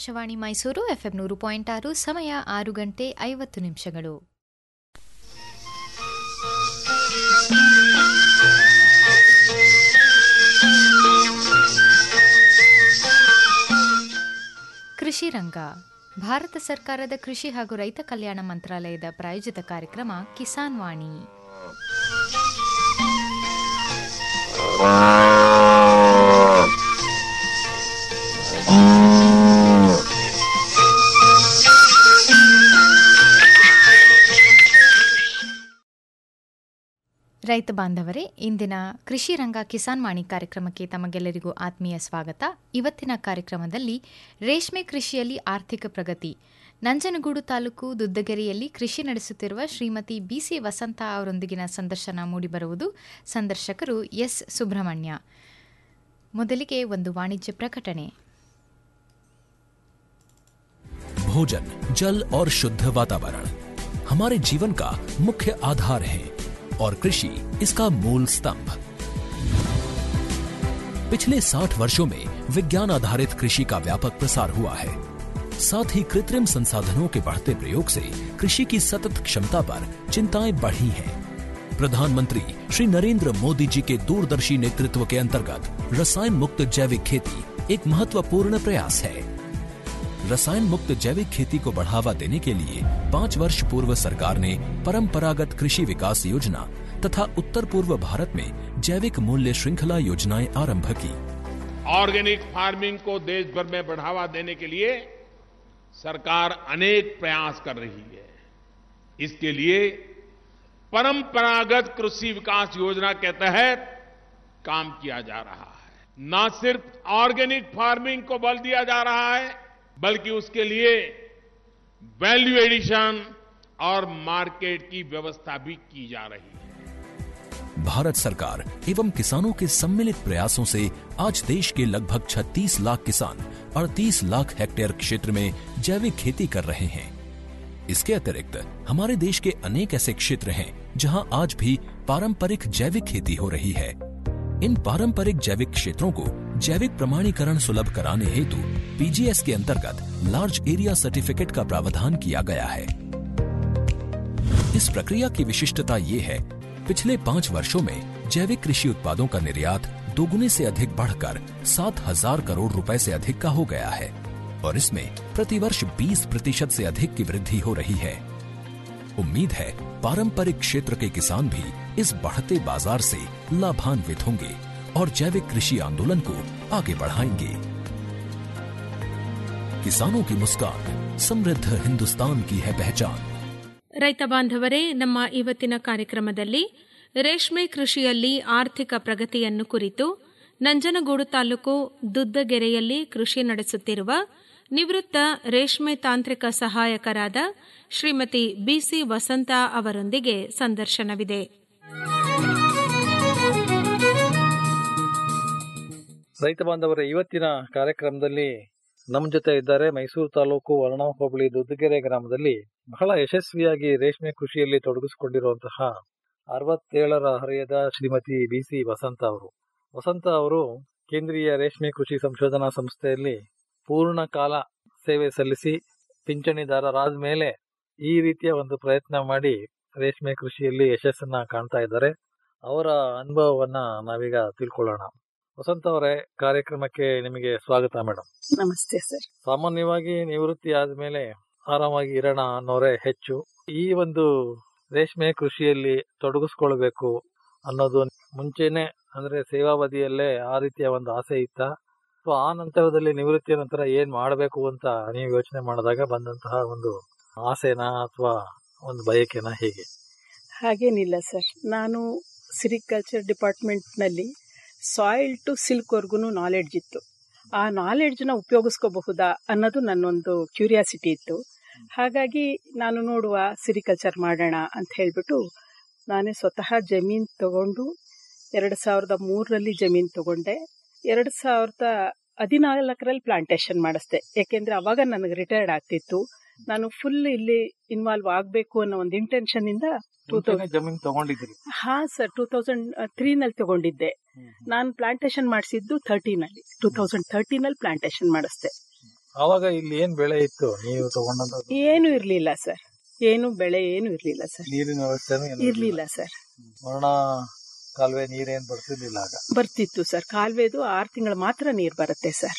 Akashvani Mysuru FM ನೂರು point ಆರು ಸಮಯ ಆರು ಗಂಟೆ ಐವತ್ತು ನಿಮಿಷಗಳು ಕೃಷಿ ರಂಗ ಭಾರತ ಸರ್ಕಾರದ ಕೃಷಿ ಹಾಗೂ ರೈತ ಕಲ್ಯಾಣ ಮಂತ್ರಾಲಯದ ಪ್ರಾಯೋಜಿತ ಕಾರ್ಯಕ್ರಮ ಕಿಸಾನ್ ವಾಣಿ ರೈತ ಬಾಂಧವರೇ ಇಂದಿನ ಕೃಷಿ ರಂಗ ಕಿಸಾನ್ ವಾಣಿ ಕಾರ್ಯಕ್ರಮಕ್ಕೆ ತಮಗೆಲ್ಲರಿಗೂ ಆತ್ಮೀಯ ಸ್ವಾಗತ ಇವತ್ತಿನ ಕಾರ್ಯಕ್ರಮದಲ್ಲಿ ರೇಷ್ಮೆ ಕೃಷಿಯಲ್ಲಿ ಆರ್ಥಿಕ ಪ್ರಗತಿ ನಂಜನಗೂಡು ತಾಲೂಕು ದುದ್ದಗೆರೆಯಲ್ಲಿ ಕೃಷಿ ನಡೆಸುತ್ತಿರುವ ಶ್ರೀಮತಿ ಬಿಸಿ ವಸಂತ ಅವರೊಂದಿಗಿನ ಸಂದರ್ಶನ ಮೂಡಿಬರುವುದು ಸಂದರ್ಶಕರು ಎಸ್ ಸುಬ್ರಹ್ಮಣ್ಯ ಮೊದಲಿಗೆ ಒಂದು ವಾಣಿಜ್ಯ ಪ್ರಕಟಣೆ भोजन जल और शुद्ध वातावरण हमारे जीवन का मुख्य आधार है और कृषि इसका मूल स्तंभ पिछले 60 वर्षों में विज्ञान आधारित कृषि का व्यापक प्रसार हुआ है साथ ही कृत्रिम संसाधनों के बढ़ते प्रयोग से कृषि की सतत क्षमता पर चिंताएं बढ़ी हैं प्रधानमंत्री श्री नरेंद्र मोदी जी के दूरदर्शी नेतृत्व के अंतर्गत रसायन मुक्त जैविक खेती एक महत्वपूर्ण प्रयास है रसायन मुक्त जैविक खेती को बढ़ावा देने के लिए पाँच वर्ष पूर्व सरकार ने परंपरागत कृषि विकास योजना तथा उत्तर पूर्व भारत में जैविक मूल्य श्रृंखला योजनाएं आरंभ की ऑर्गेनिक फार्मिंग को देश भर में बढ़ावा देने के लिए सरकार अनेक प्रयास कर रही है इसके लिए परंपरागत कृषि विकास योजना के तहत काम किया जा रहा है न सिर्फ ऑर्गेनिक फार्मिंग को बल दिया जा रहा है बल्कि उसके लिए वैल्यू एडिशन और मार्केट की व्यवस्था भी की जा रही है भारत सरकार एवं किसानों के सम्मिलित प्रयासों से आज देश के लगभग 36 लाख किसान 38 लाख हेक्टेयर क्षेत्र में जैविक खेती कर रहे हैं इसके अतिरिक्त हमारे देश के अनेक ऐसे क्षेत्र हैं जहां आज भी पारंपरिक जैविक खेती हो रही है इन पारंपरिक जैविक क्षेत्रों को जैविक प्रमाणीकरण सुलभ कराने हेतु पीजीएस के अंतर्गत लार्ज एरिया सर्टिफिकेट का प्रावधान किया गया है इस प्रक्रिया की विशिष्टता ये है पिछले पाँच वर्षों में जैविक कृषि उत्पादों का निर्यात दोगुने से अधिक बढ़कर सात हजार करोड़ रुपए से अधिक का हो गया है और इसमें प्रतिवर्ष 20 प्रतिशत से अधिक की वृद्धि हो रही है उम्मीद है पारंपरिक क्षेत्र के किसान भी इस बढ़ते बाजार से लाभान्वित होंगे और जैविक कृषि आंदोलन को आगे बढ़ाएंगे किसानों की मुस्कान समृद्ध हिंदुस्तान की है पहचान ರೈತ ಬಾಂಧವರೇ ನಮ್ಮ ಇವತ್ತಿನ ಕಾರ್ಯಕ್ರಮದಲ್ಲಿ ರೇಷ್ಮೆ ಕೃಷಿಯಲ್ಲಿ ಆರ್ಥಿಕ ಪ್ರಗತಿಯನ್ನು ಕುರಿತು ನಂಜನಗೂಡು ತಾಲೂಕು ದುದ್ದಗೆರೆಯಲ್ಲಿ ಕೃಷಿ ನಡೆಸುತ್ತಿರುವ ನಿವೃತ್ತ ರೇಷ್ಮೆ ತಾಂತ್ರಿಕ ಸಹಾಯಕರಾದ ಶ್ರೀಮತಿ ಬಿಸಿ ವಸಂತ ಅವರೊಂದಿಗೆ ಸಂದರ್ಶನವಿದೆ ರೈತ ಬಾಂಧವರ ಇವತ್ತಿನ ಕಾರ್ಯಕ್ರಮದಲ್ಲಿ ನಮ್ಮ ಜೊತೆ ಇದ್ದಾರೆ ಮೈಸೂರು ತಾಲೂಕು ವರ್ಣ ಹೋಬಳಿ ದುದ್ದಗೆರೆ ಗ್ರಾಮದಲ್ಲಿ ಬಹಳ ಯಶಸ್ವಿಯಾಗಿ ರೇಷ್ಮೆ ಕೃಷಿಯಲ್ಲಿ ತೊಡಗಿಸಿಕೊಂಡಿರುವಂತಹ ಅರವತ್ತೇಳರ ಹರೆಯದ ಶ್ರೀಮತಿ ಬಿ ಸಿ ವಸಂತ ಅವರು ವಸಂತ ಅವರು ಕೇಂದ್ರೀಯ ರೇಷ್ಮೆ ಕೃಷಿ ಸಂಶೋಧನಾ ಸಂಸ್ಥೆಯಲ್ಲಿ ಪೂರ್ಣ ಕಾಲ ಸೇವೆ ಸಲ್ಲಿಸಿ ಪಿಂಚಣಿದಾರರಾದ ಮೇಲೆ ಈ ರೀತಿಯ ಒಂದು ಪ್ರಯತ್ನ ಮಾಡಿ ರೇಷ್ಮೆ ಕೃಷಿಯಲ್ಲಿ ಯಶಸ್ಸನ್ನ ಕಾಣ್ತಾ ಇದ್ದಾರೆ ಅವರ ಅನುಭವವನ್ನ ನಾವೀಗ ತಿಳ್ಕೊಳ್ಳೋಣ ವಸಂತ ಅವರೇ ಕಾರ್ಯಕ್ರಮಕ್ಕೆ ನಿಮಗೆ ಸ್ವಾಗತ ಮೇಡಮ್ ನಮಸ್ತೆ ಸರ್ ಸಾಮಾನ್ಯವಾಗಿ ನಿವೃತ್ತಿ ಆದ್ಮೇಲೆ ಆರಾಮಾಗಿ ಇರೋಣ ಅನ್ನೋರೇ ಹೆಚ್ಚು ಈ ಒಂದು ರೇಷ್ಮೆ ಕೃಷಿಯಲ್ಲಿ ತೊಡಗಿಸ್ಕೊಳ್ಬೇಕು ಅನ್ನೋದು ಮುಂಚೆನೆ ಅಂದ್ರೆ ಸೇವಾವಧಿಯಲ್ಲೇ ಆ ರೀತಿಯ ಒಂದು ಆಸೆ ಇತ್ತ ಸೊ ಆ ನಂತರದಲ್ಲಿ ನಿವೃತ್ತಿಯ ನಂತರ ಏನ್ ಮಾಡಬೇಕು ಅಂತ ನೀವು ಯೋಚನೆ ಮಾಡಿದಾಗ ಬಂದಂತಹ ಒಂದು ಆಸೆನಾ ಅಥವಾ ಒಂದು ಬಯಕೆನಾ ಹೇಗೆ ಹಾಗೇನಿಲ್ಲ ಸರ್ ನಾನು ಸಿರಿಕಲ್ಚರ್ ಡಿಪಾರ್ಟ್ಮೆಂಟ್ನಲ್ಲಿ ಸಾಯಿಲ್ ಟು ಸಿಲ್ಕ್ವರೆಗೂ ನಾಲೆಡ್ಜ್ ಇತ್ತು ಆ ನಾಲೆಡ್ಜ್ನ ಉಪಯೋಗಿಸ್ಕೋಬಹುದಾ ಅನ್ನೋದು ನನ್ನೊಂದು ಕ್ಯೂರಿಯಾಸಿಟಿ ಇತ್ತು ಹಾಗಾಗಿ ನಾನು ನೋಡುವ ಸಿರಿಕಲ್ಚರ್ ಮಾಡೋಣ ಅಂತ ಹೇಳಿಬಿಟ್ಟು ನಾನೇ ಸ್ವತಃ ಜಮೀನು ತಗೊಂಡು ಎರಡು ಸಾವಿರದ ಮೂರರಲ್ಲಿ ಜಮೀನು ತಗೊಂಡೆ ಎರಡು ಸಾವಿರದ ಹದಿನಾಲ್ಕರಲ್ಲಿ ಪ್ಲಾಂಟೇಶನ್ ಮಾಡಿಸ್ದೆ ಯಾಕೆಂದ್ರೆ ಅವಾಗ ನನಗೆ ರಿಟೈರ್ಡ್ ಆಗ್ತಿತ್ತು ನಾನು ಫುಲ್ ಇಲ್ಲಿ ಇನ್ವಾಲ್ವ್ ಆಗಬೇಕು ಅನ್ನೋ ಒಂದು ಇಂಟೆನ್ಷನ್ ಇಂದ ಟೂ ತೌಸಂಡ್ ಜಮೀನು ತಗೊಂಡಿದ್ರಿ ಹಾ ಸರ್ ಟೂ ತೌಸಂಡ್ ತ್ರೀನಲ್ಲಿ ತಗೊಂಡಿದ್ದೆ ನಾನು ಪ್ಲಾಂಟೇಶನ್ ಮಾಡಿಸಿದ್ದು ಥರ್ಟೀನಲ್ಲಿ ಟೂ ತೌಸಂಡ್ ಥರ್ಟೀನಲ್ಲಿ ಪ್ಲಾಂಟೇಶನ್ ಮಾಡಿಸ್ದೆ ಆವಾಗ ಇಲ್ಲಿ ಏನ್ ಬೆಳೆ ಇತ್ತು ನೀವು ತಗೊಂಡಂತ ಏನು ಇರ್ಲಿಲ್ಲ ಸರ್ ಏನು ಬೆಳೆ ಏನು ಇರ್ಲಿಲ್ಲ ಸರ್ ನೀರಿನ ವ್ಯವಸ್ಥೆನೂ ಏನು ಇರ್ಲಿಲ್ಲ ಸರ್ ವರ್ಣ ಕಾಲುವೆ ನೀರೇನ್ ಬರ್ತಿರ್ಲಿಲ್ಲ ಆಗ ಬರ್ತಿತ್ತು ಸರ್ ಕಾಲುವೆದು ಆರು ತಿಂಗಳು ಮಾತ್ರ ನೀರು ಬರುತ್ತೆ ಸರ್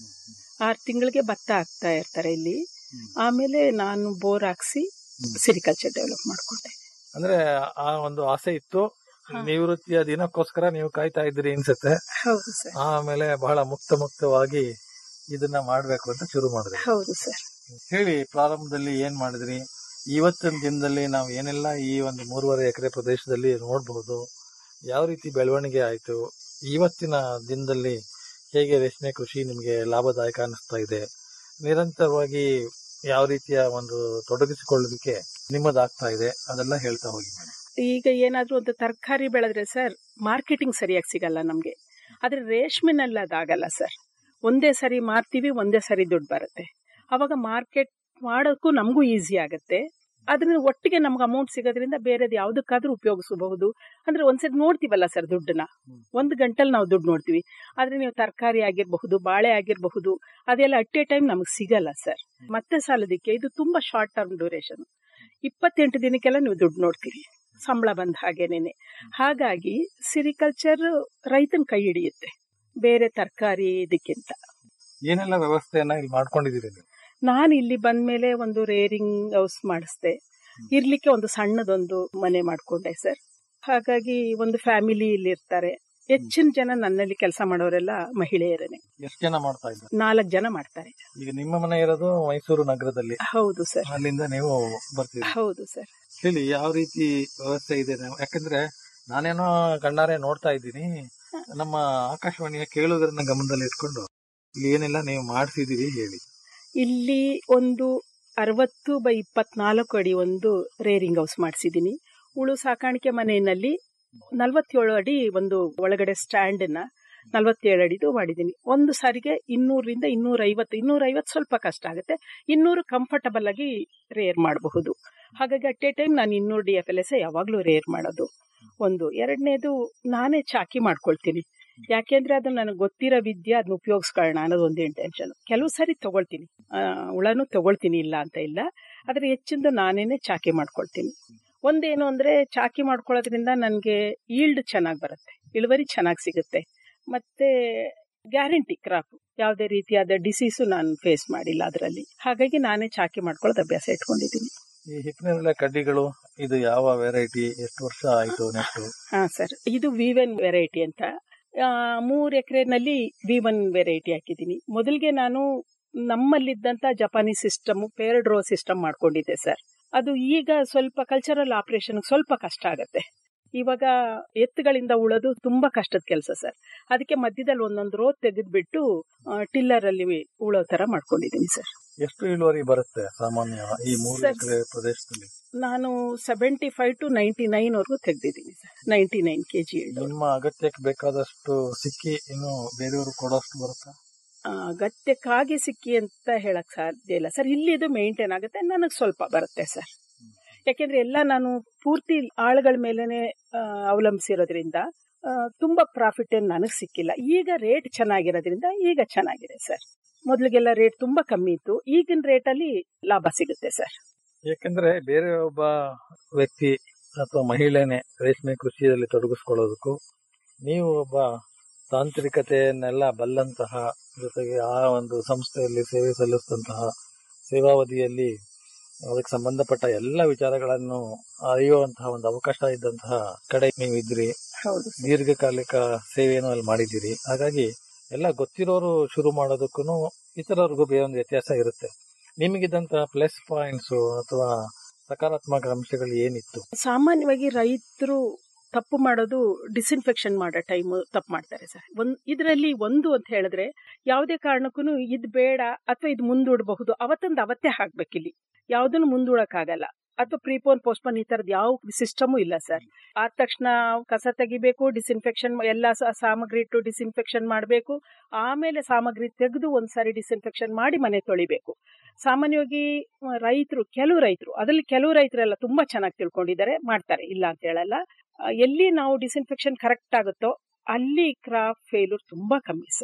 ಆರು ತಿಂಗಳಿಗೆ ಭತ್ತ ಹಾಕ್ತಾ ಇರ್ತಾರೆ ಇಲ್ಲಿ ಆಮೇಲೆ ನಾನು ಬೋರ್ ಹಾಕ್ಸಿ ಸಿರಿಕಲ್ಚರ್ ಡೆವಲಪ್ ಮಾಡ್ಕೊಂಡೆ ಅಂದ್ರೆ ಆ ಒಂದು ಆಸೆ ಇತ್ತು ನಿವೃತ್ತಿಯ ದಿನಕ್ಕೋಸ್ಕರ ನೀವು ಕಾಯ್ತಾ ಇದ್ರಿ ಅನ್ಸುತ್ತೆ ಹೌದು ಸರ್ ಆಮೇಲೆ ಬಹಳ ಮುಕ್ತ ಮುಕ್ತವಾಗಿ ಇದನ್ನ ಮಾಡ್ಬೇಕು ಅಂತ ಶುರು ಮಾಡಿದ್ರಿ ಹೌದು ಸರ್ ಹೇಳಿ ಪ್ರಾರಂಭದಲ್ಲಿ ಏನ್ ಮಾಡಿದ್ರಿ ಇವತ್ತಿನ ದಿನದಲ್ಲಿ ನಾವು ಏನೆಲ್ಲ ಈ ಒಂದು ಮೂರುವರೆ ಎಕರೆ ಪ್ರದೇಶದಲ್ಲಿ ನೋಡಬಹುದು ಯಾವ ರೀತಿ ಬೆಳವಣಿಗೆ ಆಯ್ತು ಇವತ್ತಿನ ದಿನದಲ್ಲಿ ಹೇಗೆ ರೇಷ್ಮೆ ಕೃಷಿ ನಿಮಗೆ ಲಾಭದಾಯಕ ಅನಿಸ್ತಾ ಇದೆ ನಿರಂತರವಾಗಿ ಯಾವ ರೀತಿಯ ಒಂದು ತೊಡಗಿಸಿಕೊಳ್ಳೋದಕ್ಕೆ ನಿಮ್ಮದಾಗ್ತಾ ಇದೆ ಅದೆಲ್ಲ ಹೇಳ್ತಾ ಹೋಗಿ ಮೇಡಮ್ ಈಗ ಏನಾದ್ರೂ ಒಂದು ತರಕಾರಿ ಬೆಳೆದ್ರೆ ಸರ್ ಮಾರ್ಕೆಟಿಂಗ್ ಸರಿಯಾಗಿ ಸಿಗಲ್ಲ ನಮ್ಗೆ ಆದ್ರೆ ರೇಷ್ಮೆನಲ್ಲಿ ಅದಾಗಲ್ಲ ಸರ್ ಒಂದೇ ಸರಿ ಮಾರ್ತೀವಿ ಒಂದೇ ಸರಿ ದುಡ್ಡು ಬರುತ್ತೆ ಅವಾಗ ಮಾರ್ಕೆಟ್ ಮಾಡೋಕ್ಕೂ ನಮಗೂ ಈಸಿ ಆಗುತ್ತೆ ಅದ್ರ ಒಟ್ಟಿಗೆ ನಮ್ಗೆ ಅಮೌಂಟ್ ಸಿಗೋದ್ರಿಂದ ಬೇರೆದು ಯಾವ್ದಕ್ಕಾದ್ರೂ ಉಪಯೋಗಿಸಬಹುದು ಅಂದ್ರೆ ಒಂದ್ಸರಿ ನೋಡ್ತೀವಲ್ಲ ಸರ್ ದುಡ್ಡನ್ನ ಒಂದು ಗಂಟಲ್ಲಿ ನಾವು ದುಡ್ಡು ನೋಡ್ತೀವಿ ಆದ್ರೆ ನೀವು ತರಕಾರಿ ಆಗಿರಬಹುದು ಬಾಳೆ ಆಗಿರಬಹುದು ಅದೆಲ್ಲ ಅಟ್ ಎ ಟೈಮ್ ನಮಗೆ ಸಿಗಲ್ಲ ಸರ್ ಮತ್ತೆ ಸಾಲದಕ್ಕೆ ಇದು ತುಂಬಾ ಶಾರ್ಟ್ ಟರ್ಮ್ ಡ್ಯೂರೇಷನ್ ಇಪ್ಪತ್ತೆಂಟು ದಿನಕ್ಕೆಲ್ಲ ನೀವು ದುಡ್ಡು ನೋಡ್ತೀರಿ ಸಂಬಳ ಬಂದ ಹಾಗೇನೇನೆ ಹಾಗಾಗಿ ಸಿರಿಕಲ್ಚರ್ ರೈತನ ಕೈ ಹಿಡಿಯುತ್ತೆ ಬೇರೆ ತರಕಾರಿ ಇದಕ್ಕಿಂತ ಏನೆಲ್ಲ ವ್ಯವಸ್ಥೆಯನ್ನ ಇಲ್ಲಿ ಮಾಡ್ಕೊಂಡಿದ್ದೀರಿ ನೀವು ನಾನು ಇಲ್ಲಿ ಬಂದ್ಮೇಲೆ ಒಂದು ರೇರಿಂಗ್ ಹೌಸ್ ಮಾಡಿಸ್ದೆ ಇರ್ಲಿಕ್ಕೆ ಒಂದು ಸಣ್ಣದೊಂದು ಮನೆ ಮಾಡ್ಕೊಂಡೆ ಸರ್ ಹಾಗಾಗಿ ಒಂದು ಫ್ಯಾಮಿಲಿ ಇಲ್ಲಿ ಇರ್ತಾರೆ ಹೆಚ್ಚಿನ ಜನ ನನ್ನಲ್ಲಿ ಕೆಲಸ ಮಾಡೋರೆಲ್ಲ ಮಹಿಳೆಯರೇ ಎಷ್ಟು ಜನ ಮಾಡ್ತಾ ಇದ್ದಾರೆ ನಾಲ್ಕು ಜನ ಮಾಡ್ತಾರೆ ಈಗ ನಿಮ್ಮ ಮನೆ ಇರೋದು ಮೈಸೂರು ನಗರದಲ್ಲಿ ಹೌದು ಸರ್ ಅಲ್ಲಿಂದ ನೀವು ಬರ್ತೀರಿ ಹೌದು ಸರ್ ಹೇಳಿ ಯಾವ ರೀತಿ ವ್ಯವಸ್ಥೆ ಇದೆ ನಾವು ಯಾಕಂದ್ರೆ ನಾನೇನೋ ಕಣ್ಣಾರೆ ನೋಡ್ತಾ ಇದ್ದೀನಿ ನಮ್ಮ ಆಕಾಶವಾಣಿಯ ಕೇಳುಗರನ್ನ ಗಮನದಲ್ಲಿ ಇಟ್ಕೊಂಡು ಇಲ್ಲಿ ಏನೆಲ್ಲ ನೀವು ಮಾಡಿಸಿದೀರಿ ಹೇಳಿ ಇಲ್ಲಿ ಒಂದು ಅರವತ್ತು ಬೈ ಇಪ್ಪತ್ನಾಲ್ಕು ಅಡಿ ಒಂದು ರೇರಿಂಗ್ ಹೌಸ್ ಮಾಡಿಸಿದ್ದೀನಿ ಉಳು ಸಾಕಾಣಿಕೆ ಮನೆಯಲ್ಲಿ ನಲವತ್ತೇಳು ಅಡಿ ಒಂದು ಒಳಗಡೆ ಸ್ಟ್ಯಾಂಡ್ ನ ನಲವತ್ತೇಳು ಅಡಿದು ಮಾಡಿದ್ದೀನಿ ಒಂದು ಸಾರಿಗೆ ಇನ್ನೂರರಿಂದ ಇನ್ನೂರ ಐವತ್ತು ಇನ್ನೂರ ಐವತ್ತು ಸ್ವಲ್ಪ ಕಷ್ಟ ಆಗುತ್ತೆ ಇನ್ನೂರು ಕಂಫರ್ಟಬಲ್ ಆಗಿ ರೇರ್ ಮಾಡಬಹುದು ಹಾಗಾಗಿ ಅಟ್ ಎ ಟೈಮ್ ನಾನು ಇನ್ನೂರು ಡಿ ಎಫ್ ಎಲ್ ಎಸ್ ಯಾವಾಗಲೂ ರೇರ್ ಮಾಡೋದು ಒಂದು ಎರಡನೇದು ನಾನೇ ಚಾಕಿ ಮಾಡ್ಕೊಳ್ತೀನಿ ಯಾಕೆಂದ್ರೆ ಅದು ನನಗೆ ಗೊತ್ತಿರೋ ವಿದ್ಯೆ ಅದನ್ನ ಉಪಯೋಗಿಸ್ಕೊಳ್ಳೋಣ ಅನ್ನೋದು ಒಂದು ಇಂಟೆನ್ಷನ್ ಕೆಲವು ಸಾರಿ ತಗೊಳ್ತೀನಿ ಆ, ಹುಳನೂ ತಗೊಳ್ತೀನಿ ಇಲ್ಲ ಅಂತ ಇಲ್ಲ ಆದ್ರೆ ಹೆಚ್ಚಿಂದು ನಾನೇನೆ ಚಾಕಿ ಮಾಡ್ಕೊಳ್ತೀನಿ ಒಂದೇನು ಅಂದ್ರೆ ಚಾಕಿ ಮಾಡ್ಕೊಳ್ಳೋದ್ರಿಂದ ನನಗೆ ಈಲ್ಡ್ ಚೆನ್ನಾಗಿ ಬರುತ್ತೆ ಇಳುವರಿ ಚೆನ್ನಾಗಿ ಸಿಗುತ್ತೆ ಮತ್ತೆ ಗ್ಯಾರಂಟಿ ಕ್ರಾಪ್ ಯಾವುದೇ ರೀತಿಯಾದ ಡಿಸೀಸು ನಾನು ಫೇಸ್ ಮಾಡಿಲ್ಲ ಅದರಲ್ಲಿ ಹಾಗಾಗಿ ನಾನೇ ಚಾಕಿ ಮಾಡ್ಕೊಳ್ಳೋದು ಅಭ್ಯಾಸ ಇಟ್ಕೊಂಡಿದ್ದೀನಿ ಈ ಹಿಪ್ಪಿನ ಕಡ್ಡಿಗಳು ಇದು ಯಾವ ವೆರೈಟಿ ಎಷ್ಟು ವರ್ಷ ಆಯ್ತು ನೆಕ್ಸ್ಟ್ ಹಾ ಸರ್ ಇದು ವಿ ಒನ್ ವೆರೈಟಿ ಅಂತ ಆ, ಮೂರ್ ಎಕರೆನಲ್ಲಿ ವಿ ಒನ್ ವೆರೈಟಿ ಹಾಕಿದ್ದೀನಿ ಮೊದಲಿಗೆ ನಾನು ನಮ್ಮಲ್ಲಿದ್ದಂತ Japanese system paired row system ಮಾಡ್ಕೊಂಡಿದ್ದೆ ಸರ್ ಅದು ಈಗ ಸ್ವಲ್ಪ ಕಲ್ಚರಲ್ ಆಪರೇಷನ್ ಸ್ವಲ್ಪ ಕಷ್ಟ ಆಗತ್ತೆ ಇವಾಗ ಎತ್ತುಗಳಿಂದ ಉಳೋದು ತುಂಬಾ ಕಷ್ಟದ ಕೆಲಸ ಸರ್ ಅದಕ್ಕೆ ಮಧ್ಯದಲ್ಲಿ ಒಂದೊಂದು ರೋ ತೆಗೆದ್ಬಿಟ್ಟು ಟಿಲ್ಲರ್ ಅಲ್ಲಿ ಉಳೋ ತರ ಮಾಡ್ಕೊಂಡಿದ್ದೀನಿ ಸರ್ ಎಷ್ಟು ಇಳುವರಿ ಬರುತ್ತೆ ಸಾಮಾನ್ಯ ಈ ಮೂರು ಸರ್. ಎಕರೆ ಪ್ರದೇಶದಲ್ಲಿ ನಾನು seventy five to ninety nine ವರ್ಗೂ ತೆಗ್ದಿದ್ದೀನಿ ಸರ್ ನೈಂಟಿ ನೈನ್ ಕೆಜಿ ನಿಮ್ಮ ಅಗತ್ಯಕ್ಕೆ ಬೇಕಾದಷ್ಟು ಸಿಕ್ಕಿ ಇನ್ನು ಬೇರೆಯವರು ಕೊಡೋಷ್ಟು ಬರುತ್ತಾ ಆ, ಅಗತ್ಯಕ್ಕಾಗಿ ಸಿಕ್ಕಿ ಅಂತ ಹೇಳಕ್ ಸಾಧ್ಯ ಇಲ್ಲ ಸರ್ ಇಲ್ಲಿ ಇದು ಮೇಂಟೈನ್ ಆಗುತ್ತೆ ನನಗೆ ಸ್ವಲ್ಪ ಬರುತ್ತೆ ಸರ್ ಯಾಕೆಂದ್ರೆ ಎಲ್ಲ ನಾನು ಪೂರ್ತಿ ಆಳುಗಳ ಮೇಲೆನೆ ಆ, ಅವಲಂಬಿಸಿರೋದ್ರಿಂದ ಆ, ತುಂಬಾ ಪ್ರಾಫಿಟ್ ಏನು ನನಗೆ ಸಿಕ್ಕಿಲ್ಲ ಈಗ ರೇಟ್ ಚೆನ್ನಾಗಿರೋದ್ರಿಂದ ಈಗ ಚೆನ್ನಾಗಿದೆ ಸರ್ ಮೊದಲಿಗೆಲ್ಲ ರೇಟ್ ತುಂಬಾ ಕಮ್ಮಿ ಇತ್ತು ಈಗಿನ ರೇಟಲ್ಲಿ ಲಾಭ ಸಿಗುತ್ತೆ ಸರ್ ಯಾಕಂದ್ರೆ ಬೇರೆ ಒಬ್ಬ ವ್ಯಕ್ತಿ ಅಥವಾ ಮಹಿಳೆನೆ ರೇಷ್ಮೆ ಕೃಷಿಯಲ್ಲಿ ತೊಡಗಿಸ್ಕೊಳ್ಳೋದಕ್ಕೂ ನೀವು ಒಬ್ಬ ತಾಂತ್ರಿಕತೆಯನ್ನೆಲ್ಲ ಬಲ್ಲಂತಹ ಜೊತೆಗೆ ಆ ಒಂದು ಸಂಸ್ಥೆಯಲ್ಲಿ ಸೇವೆ ಸಲ್ಲಿಸಿದಂತಹ ಸೇವಾವಧಿಯಲ್ಲಿ ಅದಕ್ಕೆ ಸಂಬಂಧಪಟ್ಟ ಎಲ್ಲ ವಿಚಾರಗಳನ್ನು ಅರಿಯುವಂತಹ ಒಂದು ಅವಕಾಶ ಇದ್ದಂತಹ ಕಡೆ ನೀವು ಇದ್ರಿ ಹೌದು ದೀರ್ಘಕಾಲಿಕ ಸೇವೆಯನ್ನು ಅಲ್ಲಿ ಮಾಡಿದ್ದೀರಿ ಹಾಗಾಗಿ ಎಲ್ಲ ಗೊತ್ತಿರೋರು ಶುರು ಮಾಡೋದಕ್ಕೂ ಇತರರಿಗೂ ಬೇರೆ ಒಂದು ವ್ಯತ್ಯಾಸ ಇರುತ್ತೆ ನಿಮಗಿದ್ದಂತಹ ಪ್ಲಸ್ ಪಾಯಿಂಟ್ಸ್ ಅಥವಾ ಸಕಾರಾತ್ಮಕ ಅಂಶಗಳು ಏನಿತ್ತು ಸಾಮಾನ್ಯವಾಗಿ ರೈತರು ತಪ್ಪು ಮಾಡೋದು ಡಿಸ್ಇನ್ಫೆಕ್ಷನ್ ಮಾಡೋ ಟೈಮ್ ತಪ್ಪು ಮಾಡ್ತಾರೆ ಸರ್ ಒಂದ್ ಇದರಲ್ಲಿ ಒಂದು ಅಂತ ಹೇಳಿದ್ರೆ ಯಾವುದೇ ಕಾರಣಕ್ಕೂ ಇದು ಬೇಡ ಅಥವಾ ಇದು ಮುಂದೂಡಬಹುದು ಅವತ್ತೊಂದು ಅವತ್ತೇ ಹಾಕ್ಬೇಕಿಲ್ಲಿ ಯಾವುದನ್ನು ಮುಂದೂಡಕ್ಕಾಗಲ್ಲ ಅಥವಾ ಪ್ರೀಪೋನ್ ಪೋಸ್ಟ್ಪೋನ್ ಈ ತರದ್ ಯಾವ ಸಿಸ್ಟಮು ಇಲ್ಲ ಸರ್ ಆದ ತಕ್ಷಣ ಕಸ ತೆಗಿಬೇಕು ಡಿಸ್ಇನ್ಫೆಕ್ಷನ್ ಎಲ್ಲ ಸ- ಸಾಮಗ್ರಿ ಇಟ್ಟು ಡಿಸ್ಇನ್ಫೆಕ್ಷನ್ ಮಾಡಬೇಕು ಆಮೇಲೆ ಸಾಮಗ್ರಿ ತೆಗೆದು ಒಂದ್ಸಾರಿ ಡಿಸ್ಇನ್ಫೆಕ್ಷನ್ ಮಾಡಿ ಮನೆ ತೊಳಿಬೇಕು ಸಾಮಾನ್ಯವಾಗಿ ರೈತರು ಕೆಲವು ರೈತರು ಅದರಲ್ಲಿ ಕೆಲವು ರೈತರೆಲ್ಲ ತುಂಬಾ ಚೆನ್ನಾಗಿ ತಿಳ್ಕೊಂಡಿದ್ದಾರೆ ಮಾಡ್ತಾರೆ ಇಲ್ಲ ಅಂತ ಹೇಳಲ್ಲ ಆ, ಎಲ್ಲಿ ನಾವು ಡಿಸ್ಇನ್ಫೆಕ್ಷನ್ ಕರೆಕ್ಟ್ ಆಗುತ್ತೋ ಅಲ್ಲಿ ಕ್ರಾಪ್ ಫೇಲ್ಯೂರ್ ತುಂಬಾ ಕಮ್ಮಿ ಸರ್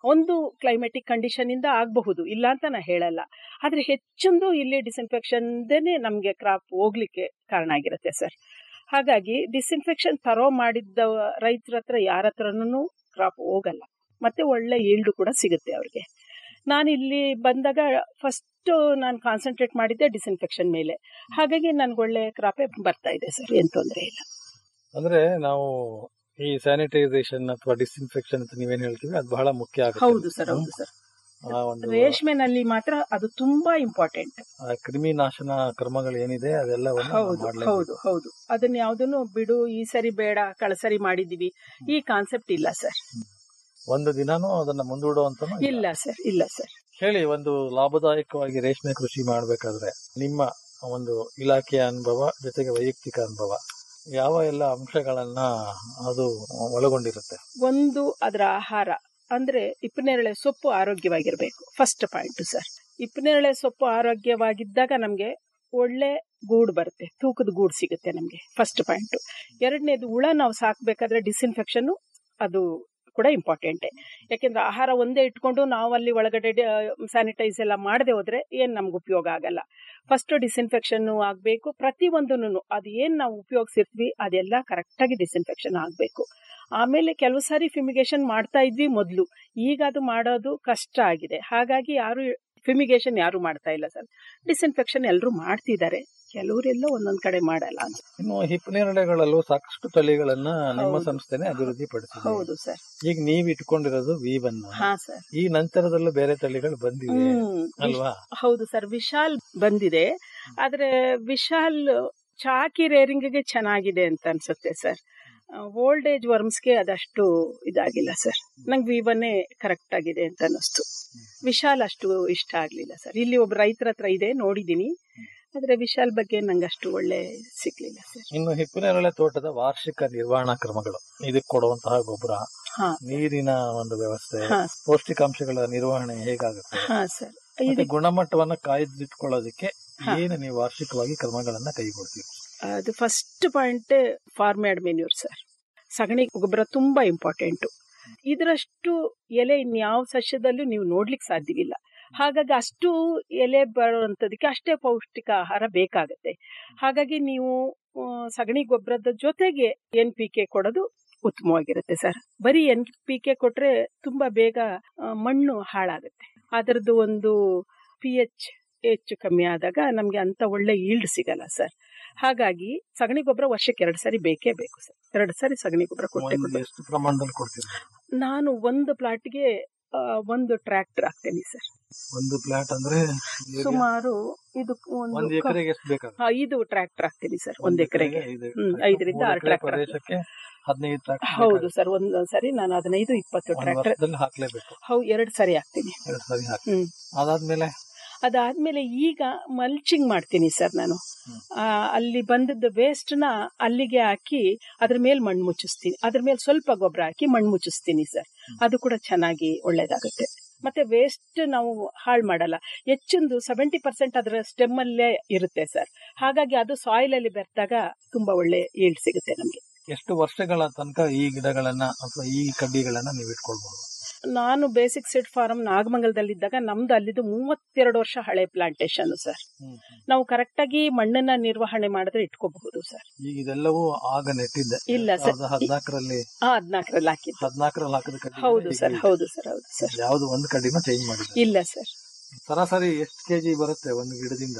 ಒಂದು ಕ್ಲೈಮೆಟಿಕ್ ಕಂಡೀಷನ್ ಇಂದ ಆಗಬಹುದು ಇಲ್ಲ ಅಂತ ನಾ ಹೇಳಲ್ಲ ಆದ್ರೆ ಹೆಚ್ಚೊಂದು ಇಲ್ಲಿ ಡಿಸ್ಇನ್ಫೆಕ್ಷನ್ದೇನೆ ನಮಗೆ ಕ್ರಾಪ್ ಹೋಗ್ಲಿಕ್ಕೆ ಕಾರಣ ಆಗಿರುತ್ತೆ ಸರ್ ಹಾಗಾಗಿ ಡಿಸ್ಇನ್ಫೆಕ್ಷನ್ ತರೋ ಮಾಡಿದ್ದ ರೈತರ ಹತ್ರ ಯಾರ ಹತ್ರನೂ ಕ್ರಾಪ್ ಹೋಗಲ್ಲ ಮತ್ತೆ ಒಳ್ಳೆ ಈಲ್ಡು ಕೂಡ ಸಿಗುತ್ತೆ ಅವ್ರಿಗೆ ನಾನು ಇಲ್ಲಿ ಬಂದಾಗ ಫಸ್ಟ್ ನಾನು ಕಾನ್ಸಂಟ್ರೇಟ್ ಮಾಡಿದ್ದೆ ಡಿಸ್ಇನ್ಫೆಕ್ಷನ್ ಮೇಲೆ ಹಾಗಾಗಿ ನನ್ಗೆ ಒಳ್ಳೆ ಕ್ರಾಪೇ ಬರ್ತಾ ಇದೆ ಸರ್ ಏನ್ ತೊಂದರೆ ಇಲ್ಲ ಅಂದ್ರೆ ನಾವು ಈ ಸ್ಯಾನಿಟೈಸೇಷನ್ ಅಥವಾ ಡಿಸ್ಇನ್ಫೆಕ್ಷನ್ ಅಂತ ನೀವೇನ್ ಹೇಳ್ತೀವಿ ಅದು ಬಹಳ ಮುಖ್ಯ ಆಗುತ್ತೆ ಹೌದು ಸರ್ ಹೌದು ಸರ್ ಆ ಒಂದು ರೇಷ್ಮೆನಲ್ಲಿ ಮಾತ್ರ ಅದು ತುಂಬಾ ಇಂಪಾರ್ಟೆಂಟ್ ಆ ಕ್ರಿಮಿ ನಾಶನ ಕ್ರಮಗಳು ಏನಿದೆ ಅದೆಲ್ಲವನ್ನು ನಾವು ಹೌದು ಮಾಡ್ಲೇಬೇಕು. ಹೌದು ಹೌದು ಅದನ್ನ ಯಾವ್ದನ್ನು ಬಿಡು ಈ ಸರಿ ಬೇಡ ಕಳಸರಿ ಮಾಡಿದೀವಿ ಈ ಕಾನ್ಸೆಪ್ಟ್ ಇಲ್ಲ ಸರ್ ಒಂದು ದಿನಾನೂ ಅದನ್ನ ಮುಂದೂಡುವಂತ ಇಲ್ಲ ಸರ್ ಇಲ್ಲ ಸರ್ ಹೇಳಿ ಒಂದು ಲಾಭದಾಯಕವಾಗಿ ರೇಷ್ಮೆ ಕೃಷಿ ಮಾಡಬೇಕಾದ್ರೆ ನಿಮ್ಮ ಒಂದು ಇಲಾಖೆಯ ಅನುಭವ ಜೊತೆಗೆ ವೈಯಕ್ತಿಕ ಅನುಭವ ಯಾವ ಎಲ್ಲ ಅಂಶಗಳನ್ನ ಅದು ಒಳಗೊಂಡಿರುತ್ತೆ ಒಂದು ಅದರ ಆಹಾರ ಅಂದ್ರೆ ಇಪ್ಪನೇರಳೆ ಸೊಪ್ಪು ಆರೋಗ್ಯವಾಗಿರ್ಬೇಕು ಫಸ್ಟ್ ಪಾಯಿಂಟ್ ಸರ್ ಇಪ್ಪನೇರಳೆ ಸೊಪ್ಪು ಆರೋಗ್ಯವಾಗಿದ್ದಾಗ ನಮ್ಗೆ ಒಳ್ಳೆ ಗೂಡು ಬರುತ್ತೆ ತೂಕದ ಗೂಡು ಸಿಗುತ್ತೆ ನಮ್ಗೆ ಫಸ್ಟ್ ಪಾಯಿಂಟ್ ಎರಡನೇದು ಹುಳ ನಾವು ಸಾಕ್ಬೇಕಾದ್ರೆ ಡಿಸ್ಇನ್ಫೆಕ್ಷನ್ ಅದು ಕೂಡ ಇಂಪಾರ್ಟೆಂಟ್ ಯಾಕೆಂದ್ರೆ ಆಹಾರ ಒಂದೇ ಇಟ್ಕೊಂಡು ನಾವು ಅಲ್ಲಿ ಒಳಗಡೆ ಸ್ಯಾನಿಟೈಸ್ ಎಲ್ಲ ಮಾಡದೆ ಹೋದ್ರೆ ಏನ್ ನಮ್ಗೆ ಉಪಯೋಗ ಆಗಲ್ಲ ಫಸ್ಟ್ ಡಿಸ್ಇನ್ಫೆಕ್ಷನ್ ಆಗಬೇಕು ಪ್ರತಿ ಒಂದನ್ನು ಅದು ಏನ್ ನಾವು ಉಪಯೋಗಿಸಿರ್ತೀವಿ ಅದೆಲ್ಲ ಕರೆಕ್ಟ್ ಆಗಿ ಡಿಸ್ಇನ್ಫೆಕ್ಷನ್ ಆಗಬೇಕು ಆಮೇಲೆ ಕೆಲವು ಸಾರಿ ಫಿಮಿಗೇಷನ್ ಮಾಡ್ತಾ ಇದ್ವಿ ಮೊದಲು ಈಗ ಅದು ಮಾಡೋದು ಕಷ್ಟ ಆಗಿದೆ ಹಾಗಾಗಿ ಯಾರು ಫಿಮಿಗೇಷನ್ ಯಾರು ಮಾಡ್ತಾ ಇಲ್ಲ ಸರ್ ಡಿಸ್ಇನ್ಫೆಕ್ಷನ್ ಎಲ್ಲರೂ ಮಾಡ್ತಿದ್ದಾರೆ ಕೆಲವರೆಲ್ಲ ಒಂದೊಂದ್ ಕಡೆ ಮಾಡಲ್ಲ ಅಂತ ಇನ್ನು ಹಿಪ್ಪನೇರಳೆಗಳಲ್ಲೂ ಸಾಕಷ್ಟು ತಳಿಗಳನ್ನ ನಿಮ್ಮ ಹೌದು. ಸಂಸ್ಥೆನೆ ಅಭಿವೃದ್ಧಿ ಪಡಿಸಿದೆ ಹೌದು ಸರ್ ಈಗ ನೀವ್ ಇಟ್ಕೊಂಡಿರೋದು ವೀವನ್ ಹಾ ಸರ್ ಈ ನಂತರದಲ್ಲೂ ಬೇರೆ ತಳಿಗಳು ಬಂದಿವೆ ಹ್ಮ್ ಅಲ್ವಾ ಹೌದು ಸರ್ ವಿಶಾಲ್ ಬಂದಿದೆ ಆದ್ರೆ ವಿಶಾಲ್ ಚಾಕಿ ರೇರಿಂಗ್ಗೆ ಚೆನ್ನಾಗಿದೆ ಅಂತ ಅನ್ಸುತ್ತೆ ಸರ್ ಓಲ್ಡ್ ಏಜ್ ವರ್ಮ್ಸ್ಗೆ ಅದಷ್ಟು ಇದಾಗಿಲ್ಲ ಸರ್ ನಂಗೆ ವಿವನ್ನೇ ಕರೆಕ್ಟ್ ಆಗಿದೆ ಅಂತ ಅನ್ನಿಸ್ತು ವಿಶಾಲ್ ಅಷ್ಟು ಇಷ್ಟ ಆಗ್ಲಿಲ್ಲ ಸರ್ ಇಲ್ಲಿ ಒಬ್ಬ ರೈತರ ಹತ್ರ ಇದೆ ನೋಡಿದೀನಿ ಆದ್ರೆ ವಿಶಾಲ್ ಬಗ್ಗೆ ನಂಗೆ ಅಷ್ಟು ಒಳ್ಳೆ ಸಿಗ್ಲಿಲ್ಲ ಸರ್ ಇನ್ನು ಹಿಪ್ಪನೇರಳೆ ತೋಟದ ವಾರ್ಷಿಕ ನಿರ್ವಹಣಾ ಕ್ರಮಗಳು ಇದಕ್ಕೆ ಕೊಡುವಂತಹ ಗೊಬ್ಬರ ಹಾ ನೀರಿನ ಒಂದು ವ್ಯವಸ್ಥೆ ಹಾ ಪೌಷ್ಟಿಕಾಂಶಗಳ ನಿರ್ವಹಣೆ ಹೇಗಾಗುತ್ತೆ ಹಾ ಸರ್ ಮತ್ತೆ ಇದು ಗುಣಮಟ್ಟವನ್ನ ಕಾಯ್ದಿಟ್ಕೊಳ್ಳೋದಕ್ಕೆ ಹಾ. ಏನು ನೀವು ವಾರ್ಷಿಕವಾಗಿ ಕ್ರಮಗಳನ್ನ ಕೈಗೊಳ್ತೀವಿ ಅದು first point farmyard manure sir ಸಗಣಿ ಗೊಬ್ಬರ ತುಂಬಾ ಇಂಪಾರ್ಟೆಂಟು ಇದರಷ್ಟು ಎಲೆ ಇನ್ಯಾವ ಸಸ್ಯದಲ್ಲೂ ನೀವು ನೋಡ್ಲಿಕ್ಕೆ ಸಾಧ್ಯವಿಲ್ಲ ಹಾಗಾಗಿ ಅಷ್ಟು ಎಲೆ ಬರುವಂಥದಕ್ಕೆ ಅಷ್ಟೇ ಪೌಷ್ಟಿಕ ಆಹಾರ ಬೇಕಾಗತ್ತೆ ಹಾಗಾಗಿ ನೀವು ಆ, ಸಗಣಿ ಗೊಬ್ಬರದ ಜೊತೆಗೆ ಎನ್ ಪಿ ಕೆ ಕೊಡೋದು ಉತ್ತಮವಾಗಿರುತ್ತೆ ಸರ್ ಬರೀ ಎನ್ ಪಿ ಕೆ ಕೊಟ್ರೆ ತುಂಬಾ ಬೇಗ ಆ, ಮಣ್ಣು ಹಾಳಾಗುತ್ತೆ ಅದರದ್ದು ಒಂದು ಪಿ ಎಚ್ ಹೆಚ್ಚು ಕಮ್ಮಿ ಆದಾಗ ನಮ್ಗೆ ಅಂತ ಒಳ್ಳೆ ಈಲ್ಡ್ ಸಿಗಲ್ಲ ಸರ್ ಹಾಗಾಗಿ ಸಗಣಿ ಗೊಬ್ಬರ ವರ್ಷಕ್ಕೆ ಎರಡು ಸಾರಿ ಬೇಕೇ ಬೇಕು ಸರ್ ಎರಡು ಸಾರಿ ಸಗಣಿ ಗೊಬ್ಬರ ಕೊಟ್ಟೆ ಒಂದು ಕೊಡ್ಬೇಕು ಎಷ್ಟು ಪ್ರಮಾಣದಲ್ಲಿ ಕೊಡ್ತೀರಿ ನಾನು ಒಂದು ಪ್ಲಾಟ್ಗೆ ಒಂದು ಟ್ರ್ಯಾಕ್ಟರ್ ಹಾಕ್ತೇನೆ ಸರ್ ಒಂದು ಪ್ಲಾಟ್ ಅಂದ್ರೆ ಹೇಗೆ? ಸುಮಾರು ಇದು ಒಂದು ಒಂದು ಎಕರೆಗೆ ಎಷ್ಟು ಬೇಕಾಗುತ್ತೆ ಐದು ಟ್ರ್ಯಾಕ್ಟರ್ ಹಾಕ್ತೀನಿ ಸರ್ ಒಂದ್ ಎಕರೆಗೆ ಐದು- ಹ್ಮ್, ಐದರಿಂದ ಮೂರು ಆರು ಎಕರೆ tractor ಪ್ರದೇಶಕ್ಕೆ ಹದಿನೈದು tractor ಹೌದು ಬೇಕಾಗುತ್ತೆ. ಸರ್ ಒಂದೊಂದ್ ಸರಿ ನಾನು ಹದಿನೈದು ಇಪ್ಪತ್ತು ಒಂದು ಟ್ರ್ಯಾಕ್ಟರ್ ವರ್ಷದಲ್ಲಿ ಹಾಕ್ಲೇಬೇಕು ಹೌ ಎರಡು ಸರಿ ಹಾಕ್ತೀನಿ ಎರಡು ಸಾರಿ ಹಾಕಿ ಹ್ಮ್ ಅದಾದ್ಮೇಲೆ ಅದಾದ್ಮೇಲೆ ಈಗ ಮಲ್ಚಿಂಗ್ ಮಾಡ್ತೀನಿ ಸರ್ ನಾನು ಆ, ಅಲ್ಲಿ ಬಂದದ್ದು ವೇಸ್ಟ್ ನ ಅಲ್ಲಿಗೆ ಹಾಕಿ ಅದ್ರ ಮೇಲೆ ಮಣ್ಣು ಮುಚ್ಚಿಸ್ತೀನಿ ಅದ್ರ ಮೇಲೆ ಸ್ವಲ್ಪ ಗೊಬ್ಬರ ಹಾಕಿ ಮಣ್ಣು ಮುಚ್ಚಿಸ್ತೀನಿ ಸರ್ ಅದು ಕೂಡ ಚೆನ್ನಾಗಿ ಒಳ್ಳೇದಾಗುತ್ತೆ ಮತ್ತೆ ವೇಸ್ಟ್ ನಾವು ಹಾಳು ಮಾಡಲ್ಲ ಹೆಚ್ಚೊಂದು ಸೆವೆಂಟಿ ಪರ್ಸೆಂಟ್ ಅದರ ಸ್ಟೆಮ್ ಅಲ್ಲೇ ಇರುತ್ತೆ ಸರ್ ಹಾಗಾಗಿ ಅದು ಸಾಯಿಲ್ ಅಲ್ಲಿ ಬೆರೆತಾಗ ತುಂಬಾ ಒಳ್ಳೆ ಈಲ್ಡ್ ಸಿಗುತ್ತೆ ನಮ್ಗೆ ಎಷ್ಟು ವರ್ಷಗಳ ತನಕ ಈ ಗಿಡಗಳನ್ನ ಅಥವಾ ಈ ಕಡ್ಡಿಗಳನ್ನ ನೀವು ಇಟ್ಕೊಳ್ಬಹುದು ನಾನು ಬೇಸಿಕ್ ಸೀಡ್ ಫಾರ್ಮ್ ನಾಗಮಂಗಲದಲ್ಲಿದ್ದಾಗ ನಮ್ದು ಅಲ್ಲಿದ್ದು ಮೂವತ್ತೆರಡು ವರ್ಷ ಹಳೆ ಪ್ಲಾಂಟೇಶನ್ ಸರ್ ನಾವು ಕರೆಕ್ಟ್ ಆಗಿ ಮಣ್ಣನ್ನ ನಿರ್ವಹಣೆ ಮಾಡಿದ್ರೆ ಇಟ್ಕೋಬಹುದು ಸರ್ ಈಗ ಇದೆಲ್ಲವೂ ಆಗ ನೆಟ್ಟಿದ್ದೆ ಇಲ್ಲ ಸರ್ ಸಾವಿರದ ಹದಿನಾಲ್ಕರಲ್ಲಿ ಹಾ ಹದಿನಾಲ್ಕರಲ್ಲಿ ಹಾಕಿದ್ದು ಹದಿನಾಲ್ಕರಲ್ಲಿ ಹಾಕಿದ ಕಡ್ಡಿ ಹೌದು ಸರ್ ಹೌದು ಸರ್ ಹೌದು ಸರ್ ಯಾವ್ದು ಒಂದು ಕಡ್ಡಿನ ಚೇಂಜ್ ಮಾಡಿಲ್ಲ ಇಲ್ಲ ಸರ್ ಸರಾಸರಿ ಎಷ್ಟು ಕೆಜಿ ಬರುತ್ತೆ ಒಂದು ಗಿಡದಿಂದ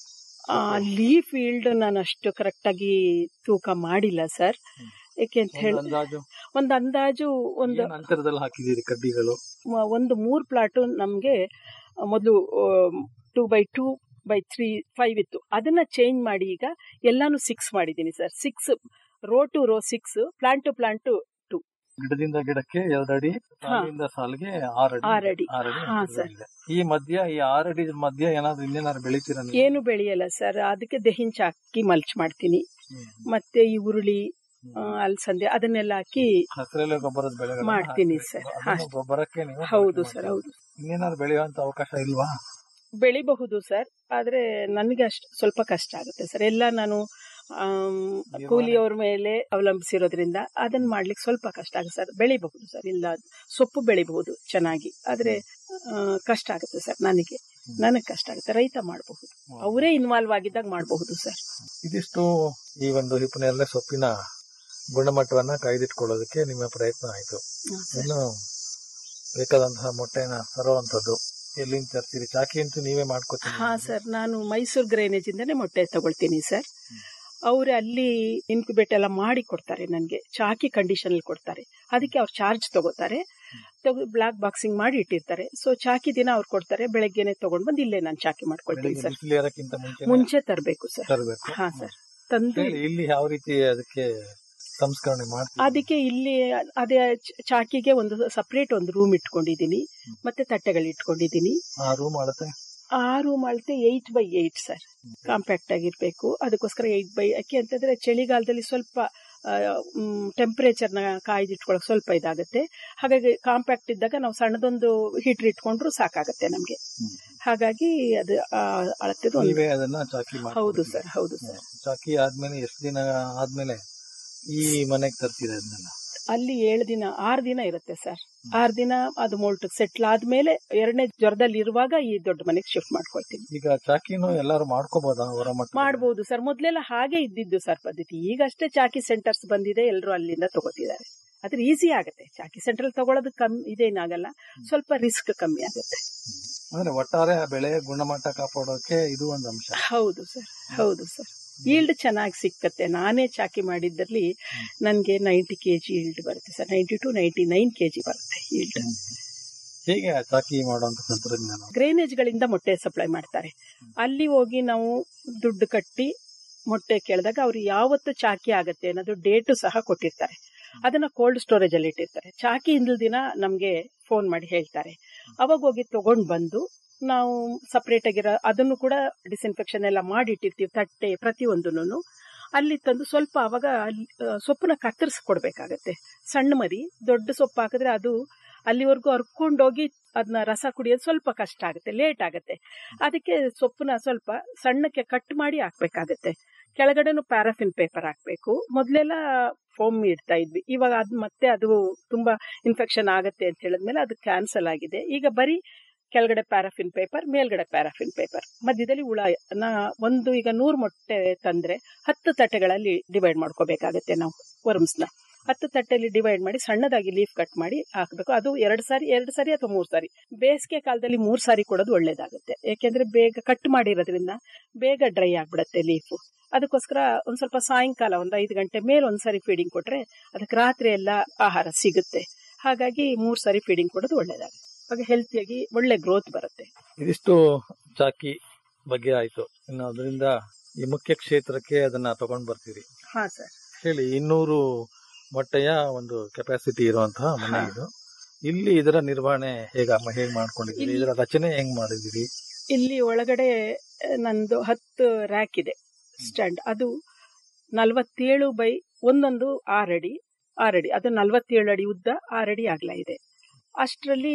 ಲೀಫ್ ಈಲ್ಡ್ ನಾನು ಅಷ್ಟು ಕರೆಕ್ಟ್ ಆಗಿ ತೂಕ ಮಾಡಿಲ್ಲ ಸರ್ ಯಾಕೆ ಅಂತ ಒಂದು ಹೇಳಿ ಅಂದಾಜು ಒಂದು ಅಂದಾಜು ಒಂದು ಏನ್ ಅಂತರದಲ್ಲಿ ಹಾಕಿದ್ದೀರಿ ಕಡ್ಡಿಗಳು ಮ- ಒಂದು ಮೂರ್ ಪ್ಲಾಟ್ ನಮ್ಗೆ ಮೊದಲು two by two by three five ಇತ್ತು ಅದನ್ನ ಚೇಂಜ್ ಮಾಡಿ ಈಗ ಎಲ್ಲಾನು ಸಿಕ್ಸ್ ಮಾಡಿದ್ದೀನಿ sir six row to row six plant to plant ಗಿಡದಿಂದ ಗಿಡಕ್ಕೆ ಎರಡಡಿ ಸಾಲಿಂದ ಸಾಲಿಗೆ ಆರಡಿ ಆರಡಿ. ಆರಡಿ ಹಾ, ಅಂತರದಲ್ಲಿದೆ. ಈ ಮಧ್ಯ ಈ ಆರಡಿ ಮಧ್ಯ ಏನಾದ್ರು ಇನ್ನೇನಾದ್ರು ಬೆಳಿತೀರ ನೀವು? ಏನು ಬೆಳೆಯಲ್ಲ ಸರ್ ಅದಕ್ಕೆ ದೆಹಿಂಚ ಹಾಕಿ ಮಲ್ಚ್ ಮಾಡ್ತೀನಿ ಹ್ಮ್. ಮತ್ತೆ ಈ ಉರುಳಿ ಆ, ಅಲಸಂದೆ ಅದನ್ನೆಲ್ಲ ಹಾಕಿ ಹಸಿರೆಲೆ ಗೊಬ್ಬರದ ಬೆಳೆಗಳನ್ನ ಮಾಡ್ತೀನಿ ಹಾಕ್ಬೇಕು. ಸರ್. ಅದನ್ನು ಅಷ್ಟೇ. ಗೊಬ್ಬರಕ್ಕೆ ನೀವು ಹೌದು ಬಳಕೆ ಸರ್ ಮಾಡ್ತೀರಾ? ಹೌದು ಇನ್ನೇನಾದ್ರು ಬೆಳೆಯುವಂತ ಅವಕಾಶ ಇಲ್ವಾ ಬೆಳಿಬಹುದು ಸರ್ ಆದ್ರೆ ನನಗೆ ಅಷ್ಟು ಸ್ವಲ್ಪ ಕಷ್ಟ ಆಗುತ್ತೆ ಸರ್ ಎಲ್ಲ ನಾನು ಆಮ್, ಕೂಲಿಯವ್ರ ಮೇಲೆ ಅವಲಂಬಿಸಿರೋದ್ರಿಂದ ಅದನ್ನ ಮಾಡ್ಲಿಕ್ಕೆ ಸ್ವಲ್ಪ ಕಷ್ಟ ಆಗುತ್ತೆ ಸರ್ ಬೆಳಿಬಹುದು ಸರ್ ಇಲ್ಲ ಸೊಪ್ಪು ಬೆಳಿಬಹುದು ಚೆನ್ನಾಗಿ ಆದ್ರೆ ಆ, ಕಷ್ಟ ಆಗುತ್ತೆ ಸರ್ ನನಗೆ ನನಗೆ ಕಷ್ಟ ಆಗುತ್ತೆ ರೈತ ಮಾಡಬಹುದು ಅವರೇ ಇನ್ವಾಲ್ವ್ ಆಗಿದ್ದಾಗ ಮಾಡಬಹುದು ಸರ್ ಇದಿಷ್ಟು ಈ ಒಂದು ಹಿಪ್ಪನೇರಳೆ ಸೊಪ್ಪಿನ ಗುಣಮಟ್ಟವನ್ನ ಕಾಯ್ದಿಟ್ಕೊಳ್ಳೋದಕ್ಕೆ ನಿಮ್ಮ ಪ್ರಯತ್ನ ಆಯ್ತು ಹಾ, ಸರ್. ಇನ್ನು ಬೇಕಾದಂತಹ ಮೊಟ್ಟೆನ ತರುವಂತದ್ದು ಎಲ್ಲಿಂದ ತರ್ತೀರಿ ಚಾಕಿ ಅಂತೂ ನೀವೇ ಮಾಡ್ಕೋತೀರಿ ಹಾ ಸರ್ ನಾನು ಮೈಸೂರು ಗ್ರೈನೇಜ್ ಇಂದಾನೆ ಮೊಟ್ಟೆ ತಗೊಳ್ತೀನಿ ಸರ್ ಅವ್ರು ಅಲ್ಲಿ ಇನ್ಕ್ಯುಬೇಟ್ ಎಲ್ಲ ಮಾಡಿ ಕೊಡ್ತಾರೆ ನನಗೆ ಚಾಕಿ ಕಂಡೀಷನ್ ಅಲ್ಲಿ ಕೊಡ್ತಾರೆ ಅದಕ್ಕೆ ಅವ್ರು ಚಾರ್ಜ್ ತಗೋತಾರೆ ತಗೋ ಬ್ಲಾಕ್ ಬಾಕ್ಸಿಂಗ್ ಮಾಡಿ ಇಟ್ಟಿರ್ತಾರೆ ಸೊ ಚಾಕಿ ದಿನ ಅವ್ರು ಕೊಡ್ತಾರೆ ಬೆಳಗ್ಗೆನೆ ತಗೊಂಡ್ ಬಂದು ಇಲ್ಲೇ ನಾನು ಚಾಕಿ ಮಾಡ್ಕೊಳ್ತೀನಿ ಬೆಳಿಗ್ಗೆ ಸರ್ ಬಿಸಿಲು ಏರಕ್ಕಿಂತ ಮುಂಚೆ ಮುಂಚೆ ತರಬೇಕು ಸರ್ ತರಬೇಕು ಹಾ ಸರ್ ತಂದು ಹೇಳಿ ಇಲ್ಲಿ ಯಾವ ರೀತಿ ಅದಕ್ಕೆ ಸಂಸ್ಕರಣೆ ಮಾಡ್ತೀವಿ ಅದಕ್ಕೆ ಇಲ್ಲಿ ಅದೇ ಚ- ಚಾಕಿಗೆ ಒಂದು ಸಪರೇಟ್ ಒಂದು ರೂಮ್ ಇಟ್ಕೊಂಡಿದ್ದೀನಿ ಮತ್ತೆ ತಟ್ಟೆಗಳು ಇಟ್ಕೊಂಡಿದ್ದೀನಿ ಆ ರೂಮ್ ಅಳತೆ ಆ ರೂಮ್ ಅಳತೆ eight by eight sir compact ಆಗಿರ್ಬೇಕು ಅದಕ್ಕೋಸ್ಕರ ಏಯ್ಟ್ ಬೈ ಯಾಕೆ ಅಂತಂದ್ರೆ ಚಳಿಗಾಲದಲ್ಲಿ ಸ್ವಲ್ಪ ಟೆಂಪರೇಚರ್ ನ ಕಾಯ್ದಿಟ್ಕೊಳಕ್ ಸ್ವಲ್ಪ ಇದಾಗುತ್ತೆ ಹಾಗಾಗಿ ಕಾಂಪ್ಯಾಕ್ಟ್ ಇದ್ದಾಗ ನಾವು ಸಣ್ಣದೊಂದು ಹೀಟರ್ ಇಟ್ಕೊಂಡ್ರು ಸಾಕಾಗತ್ತೆ ನಮ್ಗೆ ಹಾಗಾಗಿ ಅದು ಆ ಅಳತೆದು ಒಂದು ನೀವೇ ಅದನ್ನ ಚಾಕಿ ಮಾಡಿ ಹೌದು ಸರ್ ಹೌದು ಸರ್ ಚಾಕಿ ಆದ್ಮೇಲೆ ಎಷ್ಟು ದಿನ ಆದ್ಮೇಲೆ ಈ ಮನೆಗೆ ತರ್ತೀರ ಅದನ್ನೆಲ್ಲ ಅಲ್ಲಿ ಏಳು ದಿನ ಆರು ದಿನ ಇರುತ್ತೆ ಸರ್ ಆರು ದಿನ ಅದು ಮೋಲ್ಟ್ ಸೆಟ್ಲ್ ಆದ್ಮೇಲೆ ಎರಡನೇ ಜ್ವರದಲ್ಲಿ ಇರುವಾಗ ಈ ದೊಡ್ಡ ಮನೆಗೆ ಶಿಫ್ಟ್ ಮಾಡ್ಕೊಳ್ತೀನಿ ಈಗ ಚಾಕಿನೂ ಎಲ್ಲಾರು ಮಾಡ್ಕೋಬಹುದಾ ಹೊರ ಮಟ್ಟ ಮಾಡಬಹುದು ಸರ್ ಮೊದ್ಲೆಲ್ಲ ಹಾಗೆ ಇದ್ದಿದ್ದು ಸರ್ ಪದ್ಧತಿ ಈಗಷ್ಟೇ ಚಾಕಿ ಸೆಂಟರ್ಸ್ ಬಂದಿದೆ ಎಲ್ಲರೂ ಅಲ್ಲಿಂದ ತಗೋತಿದ್ದಾರೆ ಅದ್ರ ಈಸಿ ಆಗುತ್ತೆ ಚಾಕಿ ಸೆಂಟರ್ ತಗೊಳ್ಳೋದು ಕಮ್ಮಿ ಇದೇನಾಗಲ್ಲ ಸ್ವಲ್ಪ ರಿಸ್ಕ್ ಕಮ್ಮಿ ಆಗುತ್ತೆ ಅಂದ್ರೆ ಒಟ್ಟಾರೆ ಆ ಬೆಳೆ ಗುಣಮಟ್ಟ ಕಾಪಾಡೋಕೆ ಇದು ಒಂದು ಅಂಶ ಹೌದು ಸರ್ ಹೌದು ಸರ್ ಈಲ್ಡ್ ಚೆನ್ನಾಗಿ ಸಿಕ್ಕತ್ತೆ ನಾನೇ ಚಾಕಿ ಮಾಡಿದ್ದಲ್ಲಿ ನನಗೆ ನೈಂಟಿ ಕೆ ಜಿ ಈಲ್ಡ್ ಬರುತ್ತೆ sir ninety to ninety nine K G ಬರುತ್ತೆ ಈಲ್ಡ್ ಹೇಗೆ ಆ ಚಾಕಿ ಮಾಡುವಂತ ತಂತ್ರಜ್ಞಾನ ಗ್ರೇನೇಜ್ಗಳಿಂದ ಮೊಟ್ಟೆ ಸಪ್ಲೈ ಮಾಡ್ತಾರೆ ಅಲ್ಲಿ ಹೋಗಿ ನಾವು ದುಡ್ಡು ಕಟ್ಟಿ ಮೊಟ್ಟೆ ಕೇಳಿದಾಗ ಅವ್ರು ಯಾವತ್ತು ಚಾಕಿ ಆಗತ್ತೆ ಅನ್ನೋದು ಡೇಟು ಸಹ ಕೊಟ್ಟಿರ್ತಾರೆ ಅದನ್ನ ಕೋಲ್ಡ್ ಸ್ಟೋರೇಜ್ ಅಲ್ಲಿ ಇಟ್ಟಿರ್ತಾರೆ ಚಾಕಿ ಹಿಂದಿನ ದಿನ ನಮ್ಗೆ ಫೋನ್ ಮಾಡಿ ಹೇಳ್ತಾರೆ ಅವಾಗ ಹೋಗಿ ತಗೊಂಡ್ ಬಂದು ನಾವು ಸಪರೇಟ್ ಆಗಿರೋ ಅದನ್ನು ಕೂಡ ಡಿಸ್ಇನ್ಫೆಕ್ಷನ್ ಎಲ್ಲ ಮಾಡಿ ಇಟ್ಟಿರ್ತೀವಿ ತಟ್ಟೆ ಪ್ರತಿಯೊಂದನ್ನು ಅಲ್ಲಿ ತಂದು ಸ್ವಲ್ಪ ಅವಾಗ ಅಲ್ಲಿ, ಆ, ಸೊಪ್ಪನ್ನ ಕತ್ತರಿಸಿ ಕೊಡ್ಬೇಕಾಗತ್ತೆ ಸಣ್ಣ ಮರಿ ದೊಡ್ಡ ಸೊಪ್ಪು ಹಾಕಿದ್ರೆ ಅದು ಅಲ್ಲಿವರೆಗೂ ಹರ್ಕೊಂಡೋಗಿ ಅದನ್ನ ರಸ ಕುಡಿಯೋದು ಸ್ವಲ್ಪ ಕಷ್ಟ ಆಗುತ್ತೆ ಲೇಟ್ ಆಗುತ್ತೆ ಅದಕ್ಕೆ ಸೊಪ್ಪನ್ನ ಸ್ವಲ್ಪ ಸಣ್ಣಕ್ಕೆ ಕಟ್ ಮಾಡಿ ಹಾಕ್ಬೇಕಾಗತ್ತೆ ಕೆಳಗಡೆನು ಪ್ಯಾರಾಫಿನ್ ಪೇಪರ್ ಹಾಕ್ಬೇಕು ಮೊದ್ಲೆಲ್ಲ ಫೋಮ್ ಇಡ್ತಾ ಇದ್ವಿ ಇವಾಗ ಅದ್ ಮತ್ತೆ ಅದು ತುಂಬಾ ಇನ್ಫೆಕ್ಷನ್ ಆಗತ್ತೆ ಅಂತ ಹೇಳಿದ್ಮೇಲೆ ಅದು ಕ್ಯಾನ್ಸಲ್ ಆಗಿದೆ ಈಗ ಬರೀ ಕೆಳಗಡೆ ಪ್ಯಾರಾಫಿನ್ ಪೇಪರ್ ಮೇಲ್ಗಡೆ ಪ್ಯಾರಾಫಿನ್ ಪೇಪರ್ ಮಧ್ಯದಲ್ಲಿ ಹುಳ ನಾ ಒಂದು ಈಗ ನೂರು ಮೊಟ್ಟೆ ತಂದ್ರೆ ಹತ್ತು ತಟ್ಟೆಗಳಲ್ಲಿ ಡಿವೈಡ್ ಮಾಡ್ಕೋಬೇಕಾಗತ್ತೆ ನಾವು ವರ್ಮ್ಸ್ನ ಹತ್ತು ತಟ್ಟೆಯಲ್ಲಿ ಡಿವೈಡ್ ಮಾಡಿ ಸಣ್ಣದಾಗಿ ಲೀಫ್ ಕಟ್ ಮಾಡಿ ಹಾಕಬೇಕು ಅದು ಎರಡು ಸಾರಿ ಎರಡು ಸಾರಿ ಅಥವಾ ಮೂರು ಸಾರಿ ಬೇಸಿಗೆ ಕಾಲದಲ್ಲಿ ಮೂರು ಸಾರಿ ಕೊಡೋದು ಒಳ್ಳೇದಾಗುತ್ತೆ ಯಾಕೆಂದ್ರೆ ಬೇಗ ಕಟ್ ಮಾಡಿರೋದ್ರಿಂದ ಬೇಗ ಡ್ರೈ ಆಗ್ಬಿಡತ್ತೆ ಲೀಫು ಅದಕ್ಕೋಸ್ಕರ ಒಂದ್ ಸ್ವಲ್ಪ ಸಾಯಂಕಾಲ ಒಂದ್ ಐದು ಗಂಟೆ ಮೇಲೆ ಒಂದ್ಸರಿ ಫೀಡಿಂಗ್ ಕೊಟ್ರೆ ಅದಕ್ಕೆ ರಾತ್ರಿ ಎಲ್ಲ ಆಹಾರ ಸಿಗುತ್ತೆ ಹಾಗಾಗಿ ಮೂರ್ ಸಾರಿ ಫೀಡಿಂಗ್ ಕೊಡೋದು ಒಳ್ಳೇದಾಗುತ್ತೆ ಅವಾಗ ಹೆಲ್ತಿಯಾಗಿ ಒಳ್ಳೆ ಗ್ರೋತ್ ಬರುತ್ತೆ ಇದಿಷ್ಟು ಚಾಕಿ ಬಗ್ಗೆ ಆಯ್ತು ಇನ್ನು ಅದರಿಂದ ಈ ಮುಖ್ಯ ಕ್ಷೇತ್ರಕ್ಕೆ ಅದನ್ನ ತಗೊಂಡ್ ಬರ್ತೀರಿ ಹಾ ಸರ್ ಹೇಳಿ ಇನ್ನೂರು ಮೊಟ್ಟೆಯ ಒಂದು ಕೆಪಾಸಿಟಿ ಇರುವಂತಹ ಮನೆ ಇದು ಇಲ್ಲಿ ಇದರ ನಿರ್ವಹಣೆ ಹೇಗ ಹೇಗ್ ಮಾಡ್ಕೊಂಡಿದ್ದೀರಿ ಇದರ ರಚನೆ ಹೆಂಗ್ ಮಾಡಿದಿರಿ ಇಲ್ಲಿ ಒಳಗಡೆ ಆ, ನಂದು ಹತ್ತು ರ್ಯಾಕ್ ಇದೆ ಸ್ಟ್ಯಾಂಡ್ ಅದು ನಲವತ್ತೇಳು ಬೈ ಒಂದೊಂದು ಆರಡಿ ಆರಡಿ ಅದು ನಲವತ್ತೇಳು ಅಡಿ ಉದ್ದ ಆರಡಿ ಅಗಲ ಇದೆ ಅಷ್ಟರಲ್ಲಿ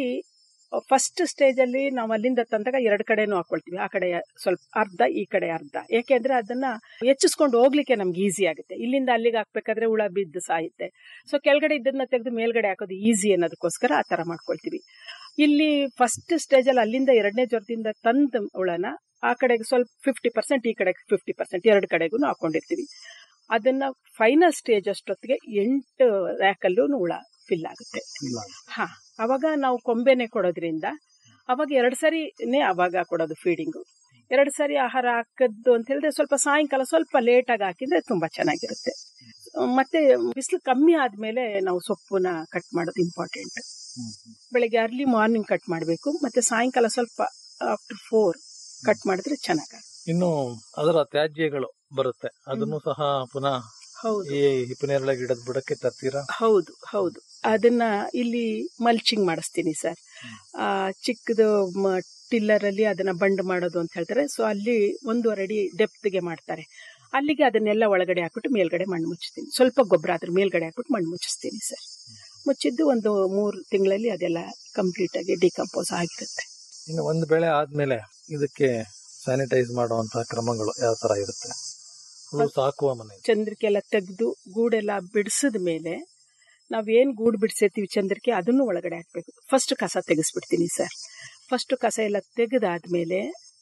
ಫಸ್ಟ್ ಸ್ಟೇಜ್ ಅಲ್ಲಿ ನಾವು ಅಲ್ಲಿಂದ ತಂದಾಗ ಎರಡು ಕಡೆನೂ ಹಾಕೊಳ್ತೀವಿ ಆ ಕಡೆ ಸ್ವಲ್ಪ ಅರ್ಧ ಈ ಕಡೆ ಅರ್ಧ ಯಾಕೆಂದ್ರೆ ಅದನ್ನ ಹೆಚ್ಚಿಸ್ಕೊಂಡು ಹೋಗ್ಲಿಕ್ಕೆ ನಮ್ಗೆ ಈಸಿ ಆಗುತ್ತೆ ಇಲ್ಲಿಂದ ಅಲ್ಲಿಗೆ ಹಾಕ್ಬೇಕಾದ್ರೆ ಹುಳ ಬಿದ್ದು ಸಾಯುತ್ತೆ ಸೊ ಕೆಳಗಡೆ ಇದನ್ನ ತೆಗೆದು ಮೇಲ್ಗಡೆ ಹಾಕೋದು ಈಸಿ ಅನ್ನೋದಕ್ಕೋಸ್ಕರ ಆ ತರ ಮಾಡ್ಕೊಳ್ತೀವಿ ಇಲ್ಲಿ ಫಸ್ಟ್ ಸ್ಟೇಜ್ ಅಲ್ಲಿ ಅಲ್ಲಿಂದ ಎರಡನೇ ಜ್ವರದಿಂದ ತಂದ ಹುಳನ ಆ ಕಡೆಗೆ ಸ್ವಲ್ಪ ಫಿಫ್ಟಿ ಪರ್ಸೆಂಟ್ ಈ ಕಡೆಗೆ ಫಿಫ್ಟಿ ಪರ್ಸೆಂಟ್ ಎರಡು ಕಡೆಗೂ ಹಾಕೊಂಡಿರ್ತೀವಿ ಅದನ್ನ ಫೈನಲ್ ಸ್ಟೇಜ್ ಅಷ್ಟೊತ್ತಿಗೆ ಎಂಟು ರ್ಯಾಕಲ್ಲೂ ಹುಳ ಫಿಲ್ ಆಗುತ್ತೆ ಹಾ ಅವಾಗ ನಾವು ಕೊಂಬೆನೆ ಕೊಡೋದ್ರಿಂದ ಅವಾಗ ಎರಡ್ ಸರಿನೇ ಅವಾಗ ಕೊಡೋದು ಫೀಡಿಂಗು ಎರಡ್ ಸರಿ ಆಹಾರ ಹಾಕದ್ದು ಅಂತ ಹೇಳಿದ್ರೆ ಸ್ವಲ್ಪ ಸಾಯಂಕಾಲ ಸ್ವಲ್ಪ ಲೇಟ್ ಆಗಿ ಹಾಕಿದ್ರೆ ತುಂಬಾ ಚೆನ್ನಾಗಿರುತ್ತೆ ಮತ್ತೆ ಬಿಸಿಲು ಕಮ್ಮಿ ಆದ್ಮೇಲೆ ನಾವು ಸೊಪ್ಪುನ ಕಟ್ ಮಾಡೋದು ಇಂಪಾರ್ಟೆಂಟ್ ಬೆಳಿಗ್ಗೆ ಅರ್ಲಿ ಮಾರ್ನಿಂಗ್ ಕಟ್ ಮಾಡಬೇಕು ಮತ್ತೆ ಸಾಯಂಕಾಲ ಸ್ವಲ್ಪ ಆಫ್ಟರ್ ಫೋರ್ ಕಟ್ ಮಾಡಿದ್ರೆ ಚೆನ್ನಾಗ ಇನ್ನು ಅದರ ತ್ಯಾಜ್ಯಗಳು ಬರುತ್ತೆ ಅದನ್ನು ಸಹ ಪುನಃ ಹೌದು ಈ ಹಿಪ್ಪನೇರಳೆ ಗಿಡದ ಬುಡಕ್ಕೆ ತರ್ತೀರಾ ಹೌದು ಹೌದು ಅದನ್ನ ಇಲ್ಲಿ ಮಲ್ಚಿಂಗ್ ಮಾಡಿಸ್ತೀನಿ ಸರ್ ಆ ಚಿಕ್ಕದು ಟಿಲ್ಲರ್ ಅಲ್ಲಿ ಅದನ್ನ ಬಂಡ್ ಮಾಡೋದು ಅಂತ ಹೇಳ್ತಾರೆ ಸೊ ಅಲ್ಲಿ ಒಂದೂವರೆ ಅಡಿ ಡೆಪ್ತ್ಗೆ ಮಾಡ್ತಾರೆ ಅಲ್ಲಿಗೆ ಅದನ್ನೆಲ್ಲ ಒಳಗಡೆ ಹಾಕ್ಬಿಟ್ಟು ಮೇಲ್ಗಡೆ ಮಣ್ಣು ಮುಚ್ಚಿಸ್ತೀನಿ ಸ್ವಲ್ಪ ಗೊಬ್ಬರ ಅದ್ರ ಮೇಲ್ಗಡೆ ಹಾಕ್ಬಿಟ್ಟು ಮಣ್ಣು ಮುಚ್ಚಿಸ್ತೀನಿ ಸರ್ ಮುಚ್ಚಿದ್ದು ಒಂದು ಮೂರು ತಿಂಗಳಲ್ಲಿ ಅದೆಲ್ಲ ಕಂಪ್ಲೀಟ್ ಆಗಿ ಡಿಕಂಪೋಸ್ ಆಗಿರುತ್ತೆ ಇನ್ನು ಒಂದು ಬೆಳೆ ಆದ್ಮೇಲೆ ಇದಕ್ಕೆ ಸ್ಯಾನಿಟೈಸ್ ಮಾಡುವಂತಹ ಕ್ರಮಗಳು ಯಾವ ತರ ಇರುತ್ತೆ ಹುಳು ಸಾಕುವ ಮನೆ ಚಂದ್ರಿಕೆ ಎಲ್ಲ ತೆಗೆದು ಗೂಡೆಲ್ಲ ಬಿಡಿಸಿದ ಮೇಲೆ ನಾವೇನ್ ಗೂಡು ಬಿಡಿಸಿರ್ತೀವಿ ಚಂದ್ರಿಕೆ ಅದನ್ನು ಒಳಗಡೆ ಹಾಕ್ಬೇಕು ಫಸ್ಟ್ ಕಸ ತೆಗೆಸ್ಬಿಡ್ತೀನಿ ಸರ್ ಫಸ್ಟ್ ಕಸ ಎಲ್ಲ ತೆಗೆದಾದ್ಮೇಲೆ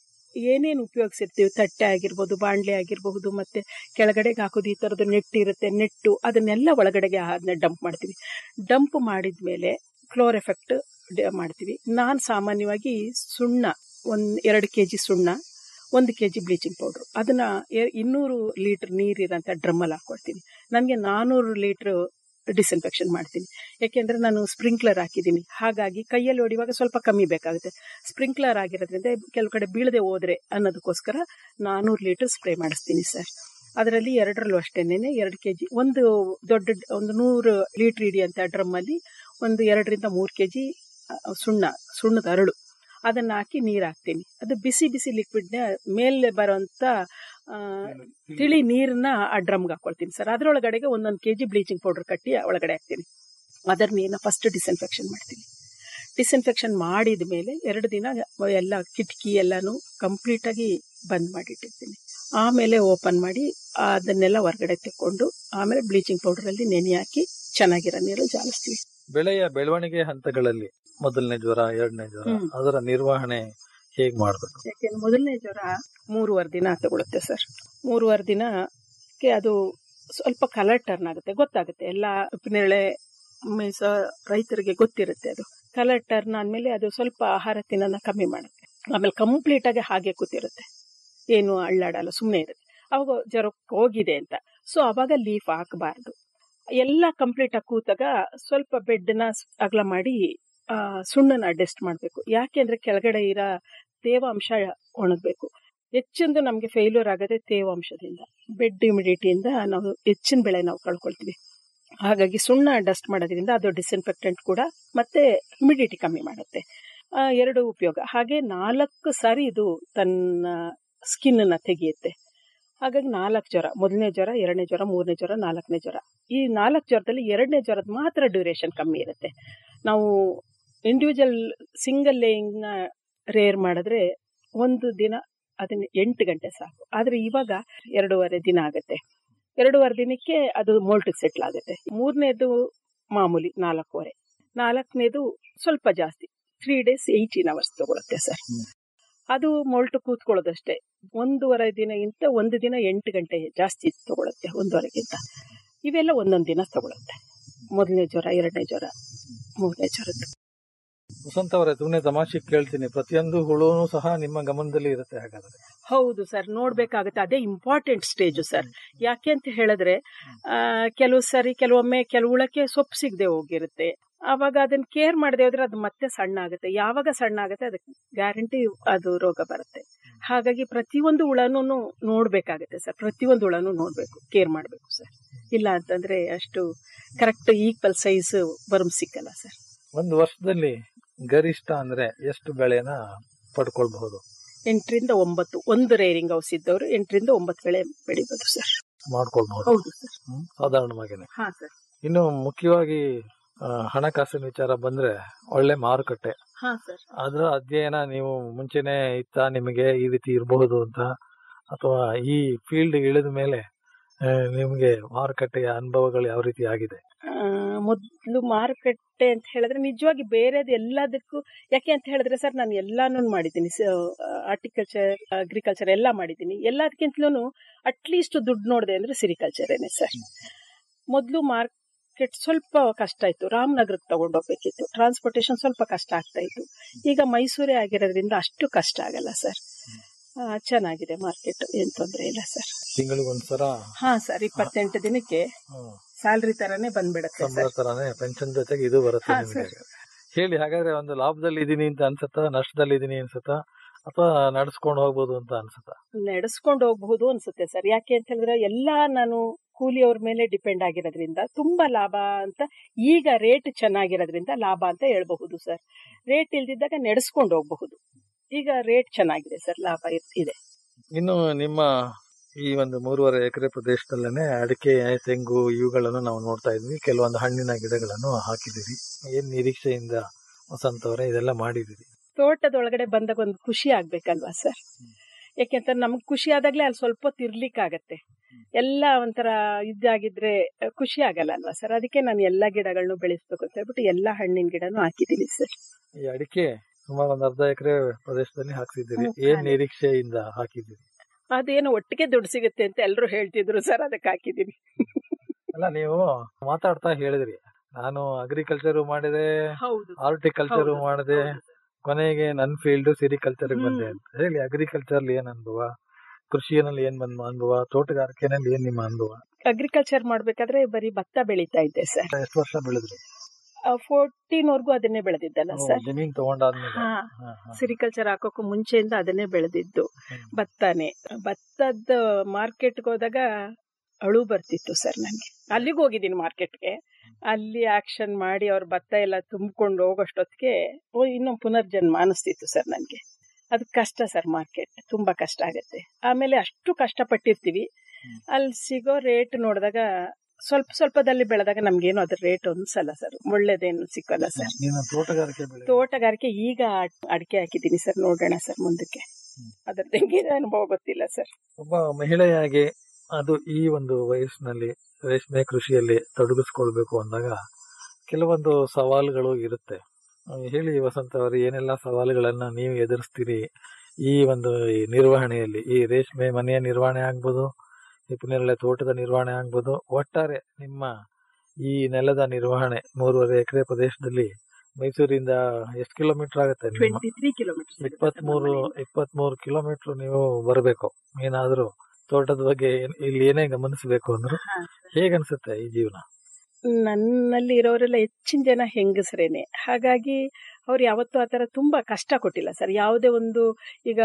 ಏನೇನು ಉಪಯೋಗಿಸಿರ್ತೀವಿ ತಟ್ಟೆ ಆಗಿರ್ಬೋದು ಬಾಣಲೆ ಆಗಿರಬಹುದು ಮತ್ತೆ ಕೆಳಗಡೆಗೆ ಹಾಕೋದು ಈ ಥರದ್ದು ನೆಟ್ ಇರುತ್ತೆ ನೆಟ್ಟು ಅದನ್ನೆಲ್ಲ ಒಳಗಡೆಗೆ ಅದನ್ನ ಡಂಪ್ ಮಾಡ್ತೀವಿ ಡಂಪ್ ಮಾಡಿದ್ಮೇಲೆ ಕ್ಲೋರ್ ಎಫೆಕ್ಟ್ ಮಾಡ್ತೀವಿ ನಾನು ಸಾಮಾನ್ಯವಾಗಿ ಸುಣ್ಣ ಒಂದು ಎರಡು ಕೆ ಜಿ ಸುಣ್ಣ ಒಂದು ಕೆ ಜಿ ಬ್ಲೀಚಿಂಗ್ ಪೌಡ್ರು ಅದನ್ನ ಎ- ಇನ್ನೂರು ಲೀಟರ್ ನೀರಿರೋಂಥ ಡ್ರಮ್ಮಲ್ಲಿ ಹಾಕ್ಕೊಳ್ತೀನಿ ನನಗೆ ನಾನ್ನೂರು ಲೀಟ್ರ್ ಡಿಸ್ಇನ್ಫೆಕ್ಷನ್ ಮಾಡ್ತೀನಿ ಯಾಕೆಂದ್ರೆ ನಾನು ಸ್ಪ್ರಿಂಕ್ಲರ್ ಹಾಕಿದ್ದೀನಿ ಹಾಗಾಗಿ ಕೈಯಲ್ಲಿ ಹೊಡಿವಾಗ ಸ್ವಲ್ಪ ಕಮ್ಮಿ ಬೇಕಾಗುತ್ತೆ ಸ್ಪ್ರಿಂಕ್ಲರ್ ಆಗಿರೋದ್ರಿಂದ ಕೆಲವು ಕಡೆ ಬೀಳದೆ ಹೋದ್ರೆ ಅನ್ನೋದಕ್ಕೋಸ್ಕರ ನಾನ್ನೂರು ಲೀಟರ್ ಸ್ಪ್ರೇ ಮಾಡಿಸ್ತೀನಿ ಸರ್ ಅದರಲ್ಲಿ ಎರಡರಲ್ಲೂ ಅಷ್ಟೇನೆ ಎರಡು ಕೆ ಜಿ ಒಂದು ದೊಡ್ಡ ಒಂದು ನೂರು ಲೀಟ್ರ್ ಹಿಡಿಯಂಥ ಡ್ರಮ್ಮಲ್ಲಿ ಒಂದು ಎರಡರಿಂದ ಮೂರು ಕೆ ಜಿ ಸುಣ್ಣ ಸುಣ್ಣದ ಅರಳು ಅದನ್ನ ಹಾಕಿ ನೀರು ಹಾಕ್ತೀನಿ ಅದು ಬಿಸಿ ಬಿಸಿ ಲಿಕ್ವಿಡ್ನ ಮೇಲೆ ಬರೋಂಥ ಆ, ತಿಳಿ ನೀರನ್ನ ಆ ಡ್ರಮ್ಗೆ ಹಾಕೊಳ್ತೀನಿ ಸರ್ ಅದರೊಳಗಡೆಗೆ ಒಂದೊಂದು ಕೆ ಜಿ ಬ್ಲೀಚಿಂಗ್ ಪೌಡರ್ ಕಟ್ಟಿ ಒಳಗಡೆ ಹಾಕ್ತೀನಿ ಅದರ ನೀರನ್ನ ಫಸ್ಟ್ ಡಿಸ್ಇನ್ಫೆಕ್ಷನ್ ಮಾಡ್ತೀನಿ ಡಿಸ್ಇನ್ಫೆಕ್ಷನ್ ಮಾಡಿದ ಮೇಲೆ ಎರಡು ದಿನ ಎಲ್ಲ ಕಿಟಕಿ ಎಲ್ಲಾನು ಕಂಪ್ಲೀಟಾಗಿ ಬಂದ್ ಮಾಡಿಟ್ಟಿರ್ತೀನಿ ಆಮೇಲೆ ಓಪನ್ ಮಾಡಿ ಅದನ್ನೆಲ್ಲ ಹೊರಗಡೆ ತೆಕ್ಕೊಂಡು ಆಮೇಲೆ ಬ್ಲೀಚಿಂಗ್ ಪೌಡರಲ್ಲಿ ನೆನೆ ಹಾಕಿ ಚೆನ್ನಾಗಿರೋ ನೀರು ಜಾಲಿಸ್ತೀವಿ ಬೆಳೆಯ ಬೆಳವಣಿಗೆ ಹಂತಗಳಲ್ಲಿ ಮೊದಲನೇ ಜ್ವರ ಎರಡನೇ ಜ್ವರ ಹ್ಮ್. ಅದರ ನಿರ್ವಹಣೆ ಹೇಗ್ ಮಾಡ್ಬೇಕು ಯಾಕೆಂದ್ರೆ ಮೊದಲನೇ ಜ್ವರ ಮೂರುವರೆ ದಿನ ತಗೊಳುತ್ತೆ ಸರ್ ಮೂರುವರೆ ದಿನಕ್ಕೆ ಅದು ಸ್ವಲ್ಪ ಕಲರ್ ಟರ್ನ್ ಆಗುತ್ತೆ ಗೊತ್ತಾಗುತ್ತೆ ಎಲ್ಲ ಉಪ್ಪಿನೇಳೆ ಮೇಸ ರೈತರಿಗೆ ಗೊತ್ತಿರುತ್ತೆ ಅದು ಕಲರ್ ಟರ್ನ್ ಆದ್ಮೇಲೆ ಅದು ಸ್ವಲ್ಪ ಆಹಾರ ತಿನ್ನೋದನ್ನ ಕಮ್ಮಿ ಮಾಡುತ್ತೆ ಆಮೇಲೆ ಕಂಪ್ಲೀಟ್ ಆಗಿ ಹಾಗೆ ಕೂತಿರುತ್ತೆ ಏನು ಅಳ್ಳಾಡಲ್ಲ ಸುಮ್ಮನೆ ಇರುತ್ತೆ ಅವಾಗ ಜ್ವರ ಹೋಗಿದೆ ಅಂತ ಸೊ ಅವಾಗ ಲೀಫ್ ಹಾಕಬಾರ್ದು ಎಲ್ಲ ಕಂಪ್ಲೀಟ್ ಆಗಿ ಕೂತಾಗ ಸ್ವಲ್ಪ ಬೆಡ್ನ ಅಗಲ ಮಾಡಿ ಆ, ಸುಣ್ಣನ ಅಡ್ಜಸ್ಟ್ ಮಾಡಬೇಕು ಯಾಕೆಂದ್ರೆ ಕೆಳಗಡೆ ಇರೋ ತೇವಾಂಶ ಒಣಗಬೇಕು ಹೆಚ್ಚಿಂದು ನಮಗೆ ಫೇಲ್ಯೂರ್ ಆಗೋದೇ ತೇವಾಂಶದಿಂದ ಬೆಡ್ ಹ್ಯುಮಿಡಿಟಿಯಿಂದ ನಾವು ಹೆಚ್ಚಿನ ಬೆಳೆ ನಾವು ಕಳ್ಕೊಳ್ತೀವಿ ಹಾಗಾಗಿ ಸುಣ್ಣ ಡಸ್ಟ್ ಮಾಡೋದ್ರಿಂದ ಅದು ಡಿಸ್ಇನ್ಫೆಕ್ಟೆಂಟ್ ಕೂಡ ಮತ್ತೆ ಹ್ಯುಮಿಡಿಟಿ ಕಮ್ಮಿ ಮಾಡುತ್ತೆ ಆ, ಎರಡು ಉಪಯೋಗ ಹಾಗೆ ನಾಲ್ಕು ಸಾರಿ ಇದು ತನ್ನ ಸ್ಕಿನ್ನ ತೆಗೆಯುತ್ತೆ ಹಾಗಾಗಿ ನಾಲ್ಕು ಜ್ವರ ಮೊದಲನೇ ಜ್ವರ ಎರಡನೇ ಜ್ವರ ಮೂರನೇ ಜ್ವರ ನಾಲ್ಕನೇ ಜ್ವರ ಈ ನಾಲ್ಕು ಜ್ವರದಲ್ಲಿ ಎರಡನೇ ಜ್ವರದ ಮಾತ್ರ ಡ್ಯೂರೇಷನ್ ಕಮ್ಮಿ ಇರುತ್ತೆ ನಾವು ಇಂಡಿವಿಜುವಲ್ ಸಿಂಗಲ್ ಲೇಯಿಂಗ್ನ ರೇರ್ ಮಾಡಿದ್ರೆ ಒಂದು ದಿನ ಅದನ್ನ ಎಂಟು ಗಂಟೆ ಸಾಕು ಆದ್ರೆ ಇವಾಗ ಎರಡೂವರೆ ದಿನ ಆಗುತ್ತೆ ಎರಡೂವರೆ ದಿನಕ್ಕೆ ಅದು ಮೋಲ್ಟಿಗೆ ಸೆಟ್ಲ್ ಆಗುತ್ತೆ ಮೂರನೇದು ಮಾಮೂಲಿ ನಾಲ್ಕೂವರೆ ನಾಲ್ಕನೇದು ಸ್ವಲ್ಪ ಜಾಸ್ತಿ ತ್ರೀ ಡೇಸ್ ಏಯ್ಟೀನ್ ಅವರ್ಸ್ ತಗೊಳುತ್ತೆ ಸರ್ ಅದು ಮೊಲ್ಟು ಕೂತ್ಕೊಳ್ಳೋದಷ್ಟೇ ಒಂದೂವರೆ ದಿನಗಿಂತ ಒಂದು ದಿನ ಎಂಟು ಗಂಟೆ ಜಾಸ್ತಿ ತಗೊಳುತ್ತೆ ಒಂದೂವರೆಗಿಂತ ಇವೆಲ್ಲ ಒಂದೊಂದು ದಿನ ತಗೊಳುತ್ತೆ ಮೊದಲನೇ ಜ್ವರ ಎರಡನೇ ಜ್ವರ ಮೂರನೇ ಜ್ವರದ್ದು ವಸಂತ ಅವರೇ ಸುಮ್ಮನೆ ತಮಾಷೆ ಕೇಳ್ತೀನಿ ಪ್ರತಿಯೊಂದು ಹುಳುನು ಸಹ ನಿಮ್ಮ ಗಮನದಲ್ಲಿ ಇರುತ್ತೆ ಹಾಗಾದ್ರೆ ಹೌದು ಸರ್ ನೋಡ್ಬೇಕಾಗುತ್ತೆ ಅದೇ ಇಂಪಾರ್ಟೆಂಟ್ ಸ್ಟೇಜ್ ಸರ್ ಯಾಕೆ ಅಂತ ಹೇಳಿದ್ರೆ ಆ, ಕೆಲವು ಸರಿ ಕೆಲವೊಮ್ಮೆ ಕೆಲವು ಹುಳಕ್ಕೆ ಸೊಪ್ಪು ಸಿಗದೆ ಹೋಗಿರುತ್ತೆ ಅವಾಗ ಅದನ್ನ ಕೇರ್ ಮಾಡದೆ ಹೋದ್ರೆ ಅದು ಮತ್ತೆ ಸಣ್ಣ ಆಗುತ್ತೆ ಯಾವಾಗ ಸಣ್ಣ ಆಗುತ್ತೆ ಅದಕ್ಕೆ ಗ್ಯಾರಂಟಿ ಅದು ರೋಗ ಬರುತ್ತೆ ಹಾಗಾಗಿ ಪ್ರತಿಯೊಂದು ಹುಳನೂ ನೋಡ್ಬೇಕಾಗುತ್ತೆ ಸರ್ ಪ್ರತಿಯೊಂದು ಹುಳನೂ ನೋಡ್ಬೇಕು ಕೇರ್ ಮಾಡಬೇಕು ಸರ್ ಇಲ್ಲ ಅಂತಂದ್ರೆ ಅಷ್ಟು ಕರೆಕ್ಟ್ ಈಕ್ವಲ್ ಸೈಜ್ ವರ್ಮ್ ಸಿಕ್ಕಲ್ಲ ಸರ್ ಒಂದು ವರ್ಷದಲ್ಲಿ ಗರಿಷ್ಠ ಅಂದ್ರೆ ಎಷ್ಟು ಬೆಳೆನ ಪಡ್ಕೊಳ್ಬಹುದು ಎಂಟರಿಂದ ಒಂಬತ್ತು ಒಂದು ರೇರಿಂಗ್ ಹೌಸ್ ಇದ್ದವರು ಎಂಟರಿಂದ ಒಂಬತ್ತು ಬೆಳೆ ಬೆಳಿಬೋದು ಸರ್ ಮಾಡ್ಕೊಳ್ಬಹುದು ಹೌದು ಸರ್ ಹ್ಮ್, ಸಾಧಾರಣವಾಗಿನೇ ಹಾ ಸರ್ ಇನ್ನು ಮುಖ್ಯವಾಗಿ ಆ, ಹಣಕಾಸಿನ ವಿಚಾರ ಬಂದ್ರೆ ಒಳ್ಳೆ ಮಾರುಕಟ್ಟೆ ಹಾ ಸರ್ ಅದರ ಅಧ್ಯಯನ ನೀವು ಮುಂಚೆನೆ ಇತ್ತ ನಿಮಗೆ ಈ ರೀತಿ ಇರಬಹುದು ಅಂತ ಅಥವಾ ಈ ಫೀಲ್ಡ್ ಇಳಿದ ಮೇಲೆ ಆ, ನಿಮಗೆ ಮಾರುಕಟ್ಟೆಯ ಅನುಭವಗಳು ಯಾವ ರೀತಿ ಆಗಿದೆ ಮೊದಲು ಮಾರುಕಟ್ಟೆ ಅಂತ ಹೇಳಿದ್ರೆ ನಿಜವಾಗಿ ಬೇರೆದು ಎಲ್ಲದಕ್ಕೂ ಯಾಕೆ ಅಂತ ಹೇಳಿದ್ರೆ ಸರ್ ನಾನು ಎಲ್ಲಾನು ಮಾಡಿದ್ದೀನಿ ಆರ್ಟಿಕಲ್ಚರ್ ಅಗ್ರಿಕಲ್ಚರ್ ಎಲ್ಲ ಮಾಡಿದ್ದೀನಿ ಎಲ್ಲದಕ್ಕಿಂತಲೂ ಅಟ್ಲೀಸ್ಟ್ ದುಡ್ಡು ನೋಡಿದೆ ಅಂದ್ರೆ ಸಿರಿಕಲ್ಚರೇನೆ ಸರ್ ಮೊದಲು ಮಾರ್ಕೆಟ್ ಸ್ವಲ್ಪ ಕಷ್ಟ ಇತ್ತು ರಾಮನಗರಕ್ಕೆ ತಗೊಂಡೋಗ್ಬೇಕಿತ್ತು ಟ್ರಾನ್ಸ್ಪೋರ್ಟೇಷನ್ ಸ್ವಲ್ಪ ಕಷ್ಟ ಆಗ್ತಾ ಇತ್ತು ಈಗ ಮೈಸೂರೇ ಆಗಿರೋದ್ರಿಂದ ಅಷ್ಟು ಕಷ್ಟ ಆಗಲ್ಲ ಸರ್ ಆ, ಚೆನ್ನಾಗಿದೆ ಮಾರ್ಕೆಟ್ ಏನ್ ತೊಂದರೆ ಇಲ್ಲ ಸರ್ ತಿಂಗಳಿಗೊಂದ್ಸರ ಹಾ ಸರ್ ಇಪ್ಪತ್ತೆಂಟು ದಿನಕ್ಕೆ ಹ್ಮ್, ಸ್ಯಾಲ್ರಿ ತರಾನೇ ಬಂದ್ಬಿಡತ್ತೆ ಸಂಬಳ ಸರ್ ತರಾನೇ ಪೆನ್ಷನ್ ಜೊತೆಗೆ ಇದು ಬರುತ್ತೆ ಹಾ, ನಿಮಗೆ ಹೇಳಿ ಹಾಗಾದ್ರೆ ಒಂದು ಲಾಭದಲ್ಲಿ ಇದೀನಿ ಅಂತ ಅನ್ಸತ್ತಾ ನಷ್ಟದಲ್ಲಿ ಇದೀನಿ ಅನ್ಸತ್ತಾ ಅಥವಾ ನಡ್ಸ್ಕೊಂಡು ಹೋಗ್ಬೋದು ಅಂತ ಅನ್ಸತ್ತಾ ನಡೆಸ್ಕೊಂಡು ಹೋಗಬಹುದು ಅನ್ಸುತ್ತೆ ಸರ್ ಯಾಕೆ ಅಂತ ಹೇಳಿದ್ರೆ ಎಲ್ಲಾ ನಾನು ಕೂಲಿಯವ್ರ ಮೇಲೆ ಡಿಪೆಂಡ್ ಆಗಿರೋದ್ರಿಂದ ತುಂಬಾ ಲಾಭ ಅಂತ ಈಗ ರೇಟ್ ಚೆನ್ನಾಗಿರೋದ್ರಿಂದ ಲಾಭ ಅಂತ ಹೇಳ್ಬಹುದು ಸರ್ ರೇಟ್ ಇಲ್ದಿದ್ದಾಗ ನಡೆಸ್ಕೊಂಡು ಹೋಗಬಹುದು ಈಗ ರೇಟ್ ಚೆನ್ನಾಗಿದೆ ಸರ್ ಲಾಭ ಇರ್- ಇದೆ ಇನ್ನು ನಿಮ್ಮ ಈ ಒಂದು ಮೂರುವರೆ ಎಕರೆ ಪ್ರದೇಶದಲ್ಲೇನೆ ಅಡಿಕೆ ತೆಂಗು ಇವುಗಳನ್ನು ನಾವು ನೋಡ್ತಾ ಇದ್ವಿ ಕೆಲವೊಂದು ಹಣ್ಣಿನ ಗಿಡಗಳನ್ನು ಹಾಕಿದಿರಿ ಏನ್ ನಿರೀಕ್ಷೆಯಿಂದ ವಸಂತ ಅವರೇ ಇದೆಲ್ಲ ಮಾಡಿದಿರಿ ತೋಟದೊಳಗಡೆ ಬಂದಾಗ ಒಂದು ಖುಷಿ ಆಗ್ಬೇಕಲ್ವಾ ಸರ್ ಯಾಕೆಂತ ನಮ್ಗೆ ಖುಷಿ ಆದಾಗ್ಲೇ ಅಲ್ಲಿ ಸ್ವಲ್ಪ ಹೊತ್ತು ಇರ್ಲಿಕ್ಕಾಗತ್ತೆ ಎಲ್ಲ ಒಂಥರ ಇದಾಗಿದ್ರೆ ಖುಷಿ ಆಗಲ್ಲ ಅಲ್ವಾ ಸರ್ ಅದಕ್ಕೆ ನಾನು ಎಲ್ಲಾ ಗಿಡಗಳನ್ನು ಬೆಳೆಸ್ಬೇಕು ಅಂತ ಹೇಳ್ಬಿಟ್ಟು ಎಲ್ಲಾ ಹಣ್ಣಿನ ಗಿಡನು ಹಾಕಿದ್ದೀನಿ ಸರ್ ಈ ಅಡಿಕೆ ಸುಮಾರು ಒಂದು ಅರ್ಧ ಎಕರೆ ಪ್ರದೇಶದಲ್ಲಿ ಹಾಕ್ಸಿದ್ದೀರಿ ಹ್ಮ್, ಏನ್ ಖಾಲಿ. ನಿರೀಕ್ಷೆಯಿಂದ ಹಾಕಿದ್ದೀರಿ ಅದೇನು ಒಟ್ಟಿಗೆ ದುಡ್ಡು ಸಿಗುತ್ತೆ ಅಂತ ಎಲ್ಲರೂ ಹೇಳ್ತಿದ್ರು ಸರ್ ಅದಕ್ಕೆ ಹಾಕಿದ್ದೀನಿ ಅಲ್ಲ ನೀವು ಮಾತಾಡ್ತಾ ಹೇಳಿದ್ರಿ ನಾನು ಅಗ್ರಿಕಲ್ಚರ್ ಮಾಡಿದೆ ಹೌದು ಹಾರ್ಟಿಕಲ್ಚರ್ ಹೌದು, ಮಾಡಿದೆ ಕೊನೆಗೆ ನನ್ನ ಫೀಲ್ಡ್ ಸಿರಿಕಲ್ಚರ್ ಬಂದೆ ಹ್ಮ್. ಅಂತ ಹೇಳಿ ಅಗ್ರಿಕಲ್ಚರ್ ಏನ್ ಅನುಭವ ಕೃಷಿಯಲ್ಲಿ ಏನ್ ಬಂದ ಅನುಭವ ತೋಟಗಾರಿಕೆನಲ್ಲಿ ಏನ್ ನಿಮ್ಮ ಅನುಭವ ಅಗ್ರಿಕಲ್ಚರ್ ಮಾಡ್ಬೇಕಾದ್ರೆ ಬರೀ ಭತ್ತ ಬೆಳೀತಾ ಇದ್ದೆ ಸರ್ ಎಷ್ಟು ವರ್ಷ ಬೆಳೆದ್ರಿ ಫೋರ್ಟೀನ್ ವರ್ಗೂ ಅದನ್ನೇ ಬೆಳೆದಿದ್ದಲ್ಲ ಓ, ಸರ್ ಜಮೀನ್ ತಗೊಂಡಾದ್ಮೇಲೆ ಹಾ ಹಾ, ಹಾ. ಸಿರಿಕಲ್ಚರ್ ಹಾಕೋಕ್ಕೂ ಮುಂಚೆಯಿಂದ ಅದನ್ನೇ ಬೆಳೆದಿದ್ದು ಹ್ಮ್. ಭತ್ತನೇ ಭತ್ತದ ಮಾರ್ಕೆಟ್ಗೆ ಹೋದಾಗ ಅಳು ಬರ್ತಿತ್ತು ಸರ್ ನನಗೆ ಅಲ್ಲಿಗೂ ಹೋಗಿದ್ದೀನಿ ಮಾರ್ಕೆಟ್ಗೆ ಅಲ್ಲಿ ಆಕ್ಷನ್ ಮಾಡಿ ಅವ್ರ ಭತ್ತ ಎಲ್ಲ ತುಂಬಿಕೊಂಡು ಹೋಗೋಷ್ಟೊತ್ತಿಗೆ ಓ ಇನ್ನೊಂದು ಪುನರ್ಜನ್ಮ ಅನಿಸ್ತಿತ್ತು ಸರ್ ನನಗೆ ಅದು ಕಷ್ಟ ಸರ್ ಮಾರ್ಕೆಟ್ ತುಂಬಾ ಕಷ್ಟ ಆಗುತ್ತೆ ಆಮೇಲೆ ಅಷ್ಟು ಕಷ್ಟಪಟ್ಟಿರ್ತೀವಿ ಅಲ್ಲಿ ಸಿಗೋ ರೇಟ್ ನೋಡಿದಾಗ ಸ್ವಲ್ಪ ಸ್ವಲ್ಪದಲ್ಲಿ ಬೆಳೆದಾಗ ನಮ್ಗೇನು ಅದ್ರ ರೇಟ್ ಅನ್ಸಲ್ಲ ಸರ್ ಒಳ್ಳೇದೇನು ಸಿಕ್ಕಲ್ಲ ಸರ್ ನೀನು ತೋಟಗಾರಿಕೆ ಬೆಳೆ ತೋಟಗಾರಿಕೆ ಈಗ ಅಡಿಕೆ ಹಾಕಿದ್ದೀನಿ ಸರ್ ನೋಡೋಣ ಸರ್ ಮುಂದಕ್ಕೆ ಅದ್ರದ್ದು ಹೆಂಗಿದೆ ಅನುಭವ ಗೊತ್ತಿಲ್ಲ ಸರ್ ಒಬ್ಬ ಮಹಿಳೆಯಾಗಿ ಅದು ಈ ಒಂದು ವಯಸ್ಸಿನಲ್ಲಿ ರೇಷ್ಮೆ ಕೃಷಿಯಲ್ಲಿ ತೊಡಗಿಸ್ಕೊಳ್ಬೇಕು ಅಂದಾಗ ಕೆಲವೊಂದು ಸವಾಲುಗಳು ಇರುತ್ತೆ ಆ, ಹೇಳಿ ವಸಂತ ಅವರು ಏನೆಲ್ಲ ಸವಾಲುಗಳನ್ನ ನೀವು ಎದುರಿಸ್ತೀರಿ ಈ ಒಂದು ಈ ನಿರ್ವಹಣೆಯಲ್ಲಿ ಈ ರೇಷ್ಮೆ ಮನೆಯ ನಿರ್ವಹಣೆ ಆಗ್ಬೋದು ಹಿಪ್ಪನೇರಳೆ ತೋಟದ ನಿರ್ವಹಣೆ ಆಗ್ಬೋದು ಒಟ್ಟಾರೆ ನಿಮ್ಮ ಈ ನೆಲದ ನಿರ್ವಹಣೆ ಮೂರುವರೆ ಎಕರೆ ಪ್ರದೇಶದಲ್ಲಿ ಮೈಸೂರಿಂದ ಎಷ್ಟು ಕಿಲೋಮೀಟರ್ ಆಗುತ್ತೆ ನಿಮ್ಮ ಟ್ವೆಂಟಿ ತ್ರೀ ಕಿಲೋಮೀಟರ್ ಇಪ್ಪತ್ಮೂರು ಇಪ್ಪತ್ಮೂರು ಕಿಲೋಮೀಟರ್ ನೀವು ಬರಬೇಕು ಏನಾದ್ರೂ ತೋಟದ ಬಗ್ಗೆ ಏನ್- ಇಲ್ಲಿ ಏನೇ ಗಮನಿಸಬೇಕು ಅಂದ್ರು ಹೇಗನ್ಸುತ್ತೆ ಈ ಜೀವನ ನನ್ನಲ್ಲಿ ಇರೋರೆಲ್ಲ ಹೆಚ್ಚಿನ ಜನ ಹೆಂಗಸರೇನೆ ಹಾಗಾಗಿ ಅವ್ರು ಯಾವತ್ತೂ ಆ ಥರ ತುಂಬಾ ಕಷ್ಟ ಕೊಟ್ಟಿಲ್ಲ ಸರ್ ಯಾವುದೇ ಒಂದು ಈಗ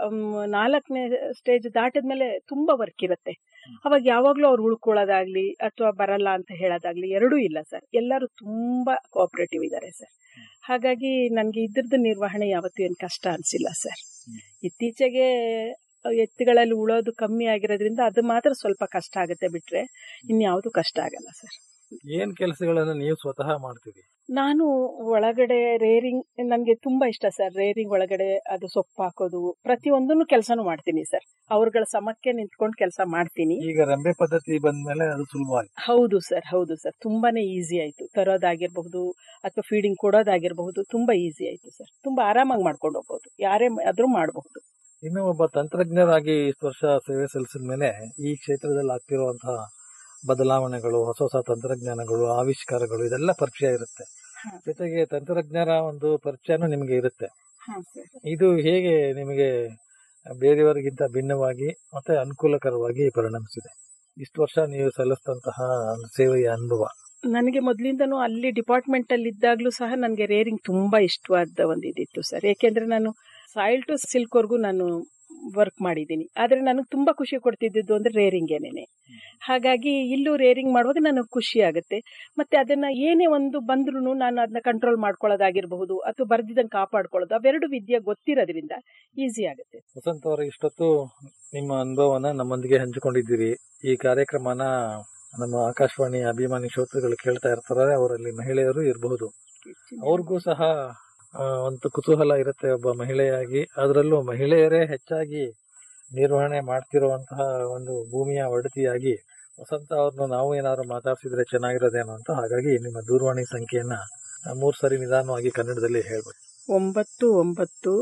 ನಾಲ್ಕನೇ ಸ್ಟೇಜ್ ದಾಟಿದ್ಮೇಲೆ ತುಂಬಾ ವರ್ಕ್ ಇರುತ್ತೆ ಅವಾಗ ಯಾವಾಗ್ಲೂ ಅವ್ರು ಉಳ್ಕೊಳ್ಳೋದಾಗ್ಲಿ ಅಥವಾ ಬರಲ್ಲ ಅಂತ ಹೇಳೋದಾಗ್ಲಿ ಎರಡೂ ಇಲ್ಲ ಸರ್ ಎಲ್ಲರೂ ತುಂಬಾ ಕೋಆಪರೇಟಿವ್ ಇದ್ದಾರೆ ಸರ್ ಹಾಗಾಗಿ ನನಗೆ ಇದ್ರದ್ದು ನಿರ್ವಹಣೆ ಯಾವತ್ತೂ ಏನು ಕಷ್ಟ ಅನಿಸಿಲ್ಲ ಸರ್ ಇತ್ತೀಚೆಗೆ ಎತ್ತುಗಳಲ್ಲಿ ಉಳೋದು ಕಮ್ಮಿ ಆಗಿರೋದ್ರಿಂದ ಅದು ಮಾತ್ರ ಸ್ವಲ್ಪ ಕಷ್ಟ ಆಗುತ್ತೆ ಬಿಟ್ರೆ ಇನ್ಯಾವುದು ಕಷ್ಟ ಆಗಲ್ಲ ಸರ್ ಏನ್ ಕೆಲಸಗಳನ್ನ ನೀವು ಸ್ವತಃ ಮಾಡ್ತೀರಿ ನಾನು ಒಳಗಡೆ ರೇರಿಂಗ್ ನನಗೆ ತುಂಬಾ ಇಷ್ಟ ಸರ್ ರೇರಿಂಗ್ ಒಳಗಡೆ ಅದು ಸೊಪ್ಪು ಹಾಕೋದು ಪ್ರತಿಯೊಂದನ್ನು ಕೆಲಸನೂ ಮಾಡ್ತೀನಿ ಸರ್ ಅವ್ರಗಳ ಸಮಕ್ಕೆ ನಿಂತ್ಕೊಂಡು ಕೆಲಸ ಮಾಡ್ತೀನಿ ಈಗ ರೆಂಬೆ ಪದ್ಧತಿ ಬಂದ್ಮೇಲೆ ಅದು ಸುಲಭ ಆಯ್ತು ಹೌದು ಸರ್ ಹೌದು ಸರ್ ತುಂಬಾನೇ ಈಸಿ ಆಯ್ತು ತರೋದಾಗಿರ್ಬಹುದು ಅಥವಾ ಫೀಡಿಂಗ್ ಕೊಡೋದಾಗಿರ್ಬಹುದು ತುಂಬಾ ಈಸಿ ಆಯ್ತು ಸರ್ ತುಂಬಾ ಆರಾಮಾಗಿ ಮಾಡ್ಕೊಂಡು ಹೋಗ್ಬೋದು ಯಾರೇ ಆದ್ರೂ ಮಾಡಬಹುದು ಇನ್ನು ಒಬ್ಬ ತಂತ್ರಜ್ಞರಾಗಿ ಇಷ್ಟು ವರ್ಷ ಸೇವೆ ಸಲ್ಲಿಸಿದ ಮೇಲೆ ಈ ಕ್ಷೇತ್ರದಲ್ಲಿ ಆಗ್ತಿರುವಂತಹ ಬದಲಾವಣೆಗಳು ಹೊಸ ಹೊಸ ತಂತ್ರಜ್ಞಾನಗಳು ಆವಿಷ್ಕಾರಗಳು ಇದೆಲ್ಲ ಪರಿಚಯ ಇರುತ್ತೆ ಹಾ. ಜೊತೆಗೆ ತಂತ್ರಜ್ಞರ ಒಂದು ಪರಿಚಯನೂ ನಿಮಗೆ ಇರುತ್ತೆ ಹಾ ಸರ್ ಇದು ಹೇಗೆ ನಿಮಗೆ ಬೇರೆಯವರಿಗಿಂತ ಭಿನ್ನವಾಗಿ ಮತ್ತೆ ಅನುಕೂಲಕರವಾಗಿ ಪರಿಣಮಿಸಿದೆ ಇಷ್ಟು ವರ್ಷ ನೀವು ಸಲ್ಲಿಸಿದಂತಹ ಸೇವೆಯ ಅನುಭವ ನನಗೆ ಮೊದಲಿಂದನೂ ಅಲ್ಲಿ ಡಿಪಾರ್ಟ್ಮೆಂಟ್ ಅಲ್ಲಿ ಇದ್ದಾಗ್ಲೂ ಸಹ ನನಗೆ ರೇರಿಂಗ್ ತುಂಬಾ ಇಷ್ಟವಾದ ಒಂದು ಇದಿತ್ತು ಸರ್ ಯಾಕೆಂದ್ರೆ ನಾನು ಸಾಯಿಲ್ ಟು ಸಿಲ್ಕ್ ವರ್ಗೂ ನಾನು ವರ್ಕ್ ಮಾಡಿದ್ದೀನಿ ಆದ್ರೆ ನನಗೆ ತುಂಬಾ ಖುಷಿ ಕೊಡ್ತಿದ್ದು ಅಂದ್ರೆ ರೇರಿಂಗೇನೇನೆ ಹಾಗಾಗಿ ಇಲ್ಲೂ ರೇರಿಂಗ್ ಮಾಡುವಾಗ ನನಗೆ ಖುಷಿ ಆಗುತ್ತೆ ಮತ್ತೆ ಅದನ್ನ ಏನೇ ಒಂದು ಬಂದ್ರೂ ನಾನು ಅದನ್ನ ಕಂಟ್ರೋಲ್ ಮಾಡ್ಕೊಳ್ಳೋದಾಗಿರ್ಬಹುದು ಅಥವಾ ಬರ್ದಿದ್ದಂಗೆ ಕಾಪಾಡ್ಕೊಳ್ಳೋದು ಅವೆರಡು ವಿದ್ಯೆ ಗೊತ್ತಿರೋದ್ರಿಂದ ಈಸಿ ಆಗುತ್ತೆ ವಸಂತ್ ಅವರ ಇಷ್ಟೊತ್ತು ನಿಮ್ಮ ಅನುಭವನ ನಮ್ಮೊಂದಿಗೆ ಹಂಚಿಕೊಂಡಿದ್ದೀರಿ ಈ ಕಾರ್ಯಕ್ರಮನ ನಮ್ಮ ಆಕಾಶವಾಣಿ ಅಭಿಮಾನಿ ಶ್ರೋತೃಗಳು ಕೇಳ್ತಾ ಇರ್ತಾರೆ ಅವರಲ್ಲಿ ಮಹಿಳೆಯರು ಇರಬಹುದು ಅವ್ರಿಗೂ ಸಹ ಆ, ಒಂದು ಕುತೂಹಲ ಇರುತ್ತೆ ಒಬ್ಬ ಮಹಿಳೆಯಾಗಿ ಅದರಲ್ಲೂ ಮಹಿಳೆಯರೇ ಹೆಚ್ಚಾಗಿ ನಿರ್ವಹಣೆ ಮಾಡ್ತಿರುವಂತಹ ಒಂದು ಭೂಮಿಯ ಒಡತಿಯಾಗಿ ವಸಂತ ಅವ್ರನ್ನ ನಾವು ಏನಾದ್ರು ಮಾತಾಡ್ಸಿದ್ರೆ ಚೆನ್ನಾಗಿರೋದೇನೋ ಅಂತ ಹಾಗಾಗಿ ನಿಮ್ಮ ದೂರವಾಣಿ ಸಂಖ್ಯೆಯನ್ನ ಆ, ಮೂರ್ ಸರಿ ನಿಧಾನವಾಗಿ ಕನ್ನಡದಲ್ಲಿ ಹೇಳ್ಬೇಕು ಒಂಬತ್ತು ಒಂಬತ್ತು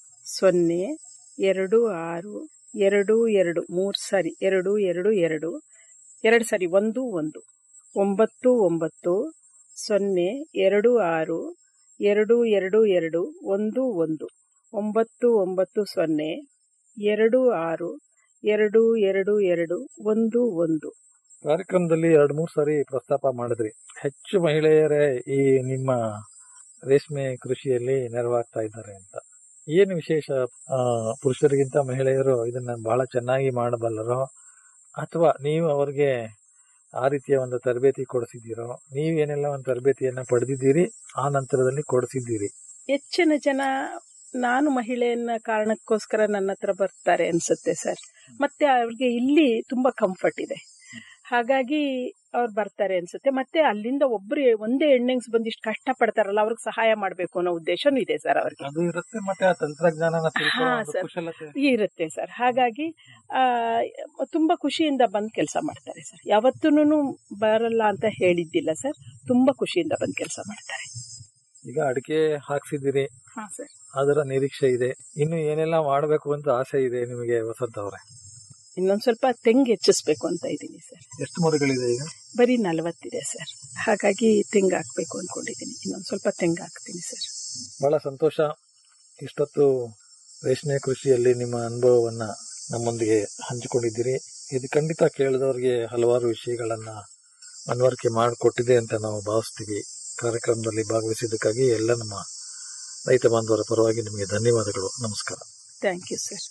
ಸೊನ್ನೆ ಎರಡು ಆರು ಎರಡು ಎರಡು ಮೂರು ಸರಿ ಎರಡು ಎರಡು ಎರಡು ಎರಡು ಸರಿ ಒಂದು ಒಂದು ಒಂಬತ್ತು ಒಂಬತ್ತು ಸೊನ್ನೆ ಎರಡು ಆರು ಎರಡು ಎರಡು ಎರಡು ಒಂದು ಒಂದು ಒಂಬತ್ತು ಒಂಬತ್ತು ಸೊನ್ನೆ ಎರಡು ಆರು ಎರಡು ಎರಡು ಎರಡು ಒಂದು ಒಂದು ಕಾರ್ಯಕ್ರಮದಲ್ಲಿ ಎರಡ್ ಮೂರ್ ಸಾರಿ ಪ್ರಸ್ತಾಪ ಮಾಡಿದ್ರಿ ಹೆಚ್ಚು ಮಹಿಳೆಯರೇ ಈ ನಿಮ್ಮ ರೇಷ್ಮೆ ಕೃಷಿಯಲ್ಲಿ ನೆರವಾಗ್ತಾ ಇದ್ದಾರೆ ಅಂತ ಏನು ವಿಶೇಷ ಆ, ಪುರುಷರಿಗಿಂತ ಮಹಿಳೆಯರು ಇದನ್ನ ಬಹಳ ಚೆನ್ನಾಗಿ ಮಾಡಬಲ್ಲರೋ ಅಥವಾ ನೀವು ಅವ್ರಿಗೆ ಆ ರೀತಿಯ ಒಂದು ತರಬೇತಿ ಕೊಡಿಸಿದ್ದೀರೋ ನೀವೇನೆಲ್ಲ ಒಂದು ತರಬೇತಿಯನ್ನ ಪಡೆದಿದ್ದೀರಿ ಆ ನಂತರದಲ್ಲಿ ಕೊಡಿಸಿದ್ದೀರಿ ಹೆಚ್ಚಿನ ಜನ ನಾನು ಮಹಿಳೆಯನ್ನ ಕಾರಣಕ್ಕೋಸ್ಕರ ನನ್ನ ಹತ್ರ ಬರ್ತಾರೆ ಅನ್ಸುತ್ತೆ ಸರ್ ಮತ್ತೆ ಅವ್ರಿಗೆ ಇಲ್ಲಿ ತುಂಬಾ ಕಂಫರ್ಟ್ ಇದೆ ಹಾಗಾಗಿ ಅವ್ರು ಬರ್ತಾರೆ ಅನ್ಸುತ್ತೆ ಮತ್ತೆ ಅಲ್ಲಿಂದ ಒಬ್ರು ಒಂದೇ ಹೆಣ್ಣೆಂಗ್ಸ್ ಬಂದು ಇಷ್ಟು ಕಷ್ಟ ಪಡ್ತಾರಲ್ಲ ಅವ್ರಿಗೆ ಸಹಾಯ ಮಾಡ್ಬೇಕು ಅನ್ನೋ ಉದ್ದೇಶನೂ ಇದೆ ಸರ್ ಅವ್ರಿಗೆ ಅದು ಇರುತ್ತೆ ಮತ್ತೆ ಆ ತಂತ್ರಜ್ಞಾನನ ತಿಳ್ಕೊಳ್ಳೋ ಹಾ, ಒಂದು ಸರ್. ಕುಶಲತೆ ಇರುತ್ತೆ ಸರ್ ಹಾಗಾಗಿ ಆ, ತುಂಬಾ ಖುಷಿಯಿಂದ ಬಂದು ಕೆಲಸ ಮಾಡ್ತಾರೆ ಸರ್ ಯಾವತ್ತೂ ಬರಲ್ಲ ಅಂತ ಹೇಳಿದ್ದಿಲ್ಲ ಸರ್ ತುಂಬಾ ಖುಷಿಯಿಂದ ಬಂದು ಕೆಲಸ ಮಾಡ್ತಾರೆ ಈಗ ಅಡಿಕೆ ಹಾಕ್ಸಿದ್ದೀರಿ ಹಾ ಸರ್ ಅದರ ನಿರೀಕ್ಷೆ ಇದೆ ಇನ್ನು ಏನೆಲ್ಲ ಮಾಡಬೇಕು ಅಂತ ಆಸೆ ಇದೆ ನಿಮಗೆ ವಸಂತ ಅವರೇ ಇನ್ನೊಂದ್ ಸ್ವಲ್ಪ ತೆಂಗು ಹೆಚ್ಚಿಸ್ಬೇಕು ಅಂತ ಇದ್ದೀನಿ ಸರ್ ಎಷ್ಟು ಮರಗಳಿದೆ ಈಗ ಬರೀ ನಲವತ್ತಿದೆ ಸರ್ ಹಾಗಾಗಿ ತೆಂಗು ಹಾಕ್ಬೇಕು ಅನ್ಕೊಂಡಿದ್ದೀನಿ ಇನ್ನೊಂದ್ ಸ್ವಲ್ಪ ತೆಂಗು ಹಾಕ್ತೀನಿ ಸರ್ ಬಹಳ ಸಂತೋಷ ಇಷ್ಟೊತ್ತು ರೇಷ್ಮೆ ಕೃಷಿಯಲ್ಲಿ ನಿಮ್ಮ ಅನುಭವವನ್ನ ನಮ್ಮೊಂದಿಗೆ ಹಂಚಿಕೊಂಡಿದ್ದೀರಿ ಇದು ಖಂಡಿತ ಕೇಳಿದವರಿಗೆ ಹಲವಾರು ವಿಷಯಗಳನ್ನ ಮನವರಿಕೆ ಮಾಡಿಕೊಟ್ಟಿದೆ ಅಂತ ನಾವು ಭಾವಿಸ್ತೀವಿ ಕಾರ್ಯಕ್ರಮದಲ್ಲಿ ಭಾಗವಹಿಸಿದ್ದಕ್ಕಾಗಿ ಎಲ್ಲ ನಮ್ಮ ರೈತ ಬಾಂಧವರ ಪರವಾಗಿ ನಿಮಗೆ ಧನ್ಯವಾದಗಳು ನಮಸ್ಕಾರ ಥ್ಯಾಂಕ್ ಯು ಸರ್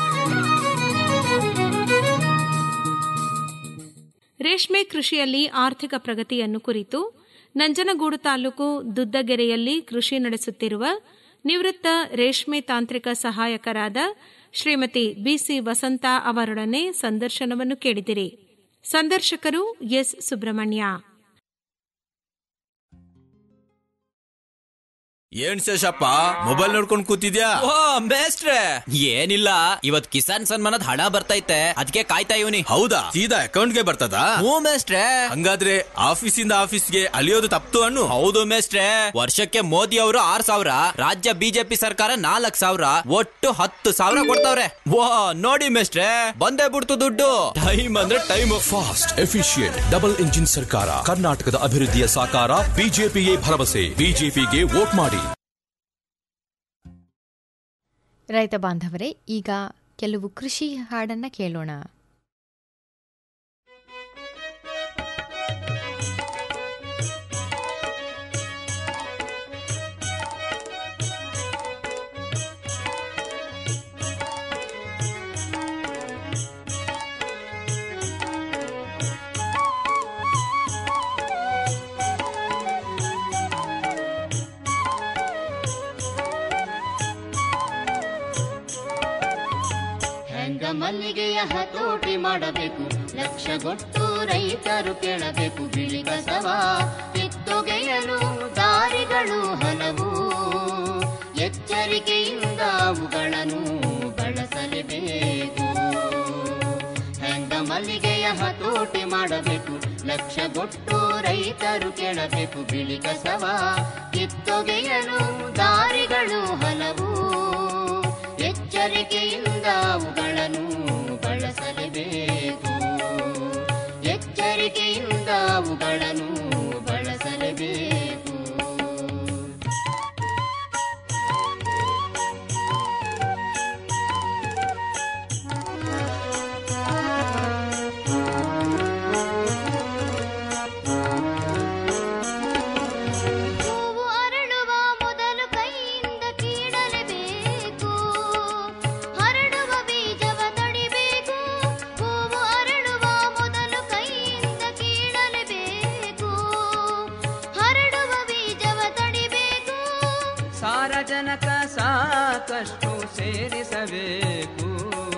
ರೇಷ್ಮೆ ಕೃಷಿಯಲ್ಲಿ ಆರ್ಥಿಕ ಪ್ರಗತಿಯನ್ನು ಕುರಿತು ನಂಜನಗೂಡು ತಾಲೂಕು ದುದ್ದಗೆರೆಯಲ್ಲಿ ಕೃಷಿ ನಡೆಸುತ್ತಿರುವ ನಿವೃತ್ತ ರೇಷ್ಮೆ ತಾಂತ್ರಿಕ ಸಹಾಯಕರಾದ ಶ್ರೀಮತಿ ಬಿಸಿ ವಸಂತ ಅವರೊಡನೆ ಸಂದರ್ಶನವನ್ನು ಕೇಳಿದಿರಿ ಸಂದರ್ಶಕರು ಎಸ್ ಸುಬ್ರಹ್ಮಣ್ಯ ಏನ್ ಶೇಷಪ್ಪ ಮೊಬೈಲ್ ನೋಡ್ಕೊಂಡ್ ಕೂತಿದ್ಯಾ ಓ ಬೇಸ್ಟ್ರೆ ಏನಿಲ್ಲ ಇವತ್ ಕಿಸಾನ್ ಸನ್ಮಾನದ ಹಣ ಬರ್ತೈತೆ ಅದಕ್ಕೆ ಕಾಯ್ತಾ ಇವನಿ ಹೌದಾ ಸೀದಾ ಅಕೌಂಟ್ಗೆ ಬರ್ತದಾ ಹ್ಞೂ ಮೇಸ್ಟ್ರೆ ಹಂಗಾದ್ರೆ ಆಫೀಸಿಂದ ಆಫೀಸ್ಗೆ ಅಲಿಯೋದು ತಪ್ತು ಅನ್ನು ಹೌದು ಮೇಸ್ಟ್ರೆ ವರ್ಷಕ್ಕೆ ಮೋದಿ ಅವರು ಆರ್ ಸಾವಿರ ರಾಜ್ಯ ಬಿಜೆಪಿ ಸರ್ಕಾರ ನಾಲ್ಕ್ ಸಾವಿರ ಒಟ್ಟು ಹತ್ತು ಸಾವಿರ ಕೊಡ್ತಾವ್ರೆ ವಾ ನೋಡಿ ಮೇಸ್ಟ್ರೆ ಬಂದೇ ಬಿಡ್ತು ದುಡ್ಡು ಟೈಮ್ ಅಂದ್ರೆ time fast efficient double engine ಸರ್ಕಾರ ಕರ್ನಾಟಕದ ಅಭಿವೃದ್ಧಿಯ ಸಾಕಾರ ಬಿಜೆಪಿಗೆ ಭರವಸೆ ಬಿಜೆಪಿಗೆ ವೋಟ್ ಮಾಡಿ ರೈತ ಬಾಂಧವರೇ ಈಗ ಕೆಲವು ಕೃಷಿ ಹಾಡನ್ನ ಕೇಳೋಣ ಹೆಂಗ ಮಲ್ಲಿಗೆಯ ಹತೋಟಿ ಮಾಡಬೇಕು ಲಕ್ಷಗೊಟ್ಟು ರೈತರು ಕೇಳಬೇಕು ಬಿಳಿ ಕಸವ ಕಿತ್ತೊಗೆಯಲು ದಾರಿಗಳು ಹಲವು ಎಚ್ಚರಿಕೆಯಿಂದ ಅವುಗಳನ್ನು ಬಳಸಲೇಬೇಕು ಹೆಂಗ ಮಲ್ಲಿಗೆಯ ಹತೋಟಿ ಮಾಡಬೇಕು ಲಕ್ಷಗೊಟ್ಟು ರೈತರು ಕೇಳಬೇಕು ಬಿಳಿ ಕಸವ ಕಿತ್ತೊಗೆಯಲು ದಾರಿಗಳು ಹಲವು ಎಚ್ಚರಿಕೆಯಿಂದ ಅವುಗಳನ್ನು ಬಳಸಲೇಬೇಕು ಎಚ್ಚರಿಕೆಯಿಂದ ಅವುಗಳನ್ನು ಬಳಸಲೇಬೇಕು ಹೂವು ಅರಳುವ ಮೊದಲು ಕೈಯಿಂದ ಕೀಳಲೇಬೇಕು ಹರಡುವ ಬೀಜವ ತಡಿಬೇಕು ಹೂವು ಅರಳುವ ಮೊದಲು ಕೈಯಿಂದ ಕೀಳಲೇಬೇಕು ಹರಡುವ ಬೀಜವ ತಡಿಬೇಕು ಸಾರಜನಕ ಸಾಕಷ್ಟು ಸೇರಿಸಬೇಕು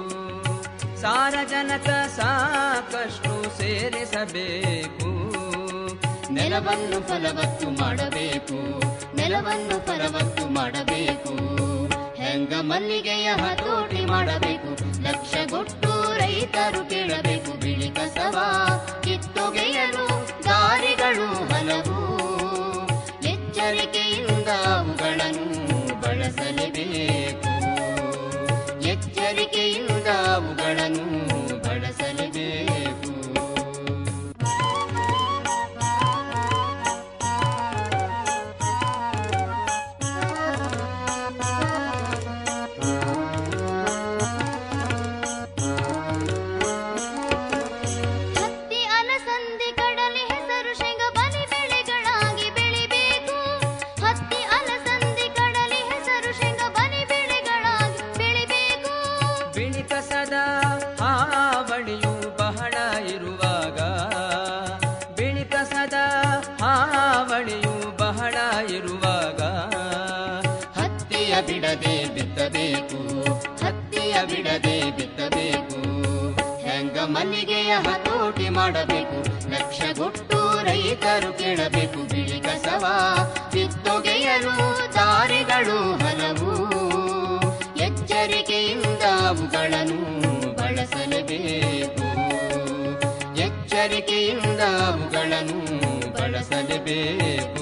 ಸಾರಜನಕ ಸಾಕಷ್ಟು ಸೇರಿಸಬೇಕು ನೆಲವನ್ನು ಫಲವತ್ತು ಮಾಡಬೇಕು ನೆಲವನ್ನು ಫಲವತ್ತು ಮಾಡಬೇಕು ಹೆಂಗ ಮಲ್ಲಿಗೆಯ ಹತೋಟಿ ಮಾಡಬೇಕು ಲಕ್ಷಗೊಟ್ಟು ರೈತರು ಕೇಳಬೇಕು ಬಿಳಿ ಕಸವ ಕಿತ್ತೊಗೆಯಲು ದಾರಿಗಳು ಹಲವು ಎಚ್ಚರಿಕೆಯಿಂದ ಅವುಗಳನ್ನು ಬಳಸಲೇಬೇಕು ಎಚ್ಚರಿಕೆಯಿಂದ ಅವುಗಳನ್ನು ಬಳಸಲೇಬೇಕು ಹತ್ತಿ ಅಲಸಂದಿ ಕಡಲೆ ಹೆಸರು ಶೇಂಗ ಬಲಿ ಬೆಳೆಗಳಾಗಿ ಬೆಳಿಬೇಕು ಹತ್ತಿ ಅಲಸಂದಿ ಕಡಲೆ ಹೆಸರು ಶೇಂಗ ಬಲಿ ಬೆಳೆಗಳಾಗಿ ಬೆಳಿಬೇಕು ಬಿಳಿ ಕಸದ ಹಾವಳಿಯು ಬಹಳ ಇರುವಾಗ ಬಿಳಿ ಕಸದ ಹಾವಳಿಯು ಬಹಳ ಇರುವಾಗ ಹತ್ತಿಯ ಬಿಡದೆ ಬಿತ್ತಬೇಕು ಹತ್ತಿಯ ಬಿಡದೆ ಬಿತ್ತಬೇಕು ಹೆಂಗ ಮಲ್ಲಿಗೆಯ ಹತೋಟಿ ಮಾಡಬೇಕು ಲಕ್ಷಗೊಟ್ಟು ರೈತರು ಕೇಳಬೇಕು ಬಿಳಿ ಕಸವ ಕಿತ್ತೊಗೆಯಲು ದಾರಿಗಳು ಹಲವು ಎಚ್ಚರಿಕೆಯಿಂದ ಅವುಗಳನ್ನು ಬಳಸಲೇಬೇಕು ಎಚ್ಚರಿಕೆಯಿಂದ ಅವುಗಳನ್ನು ಬಳಸಲೇಬೇಕು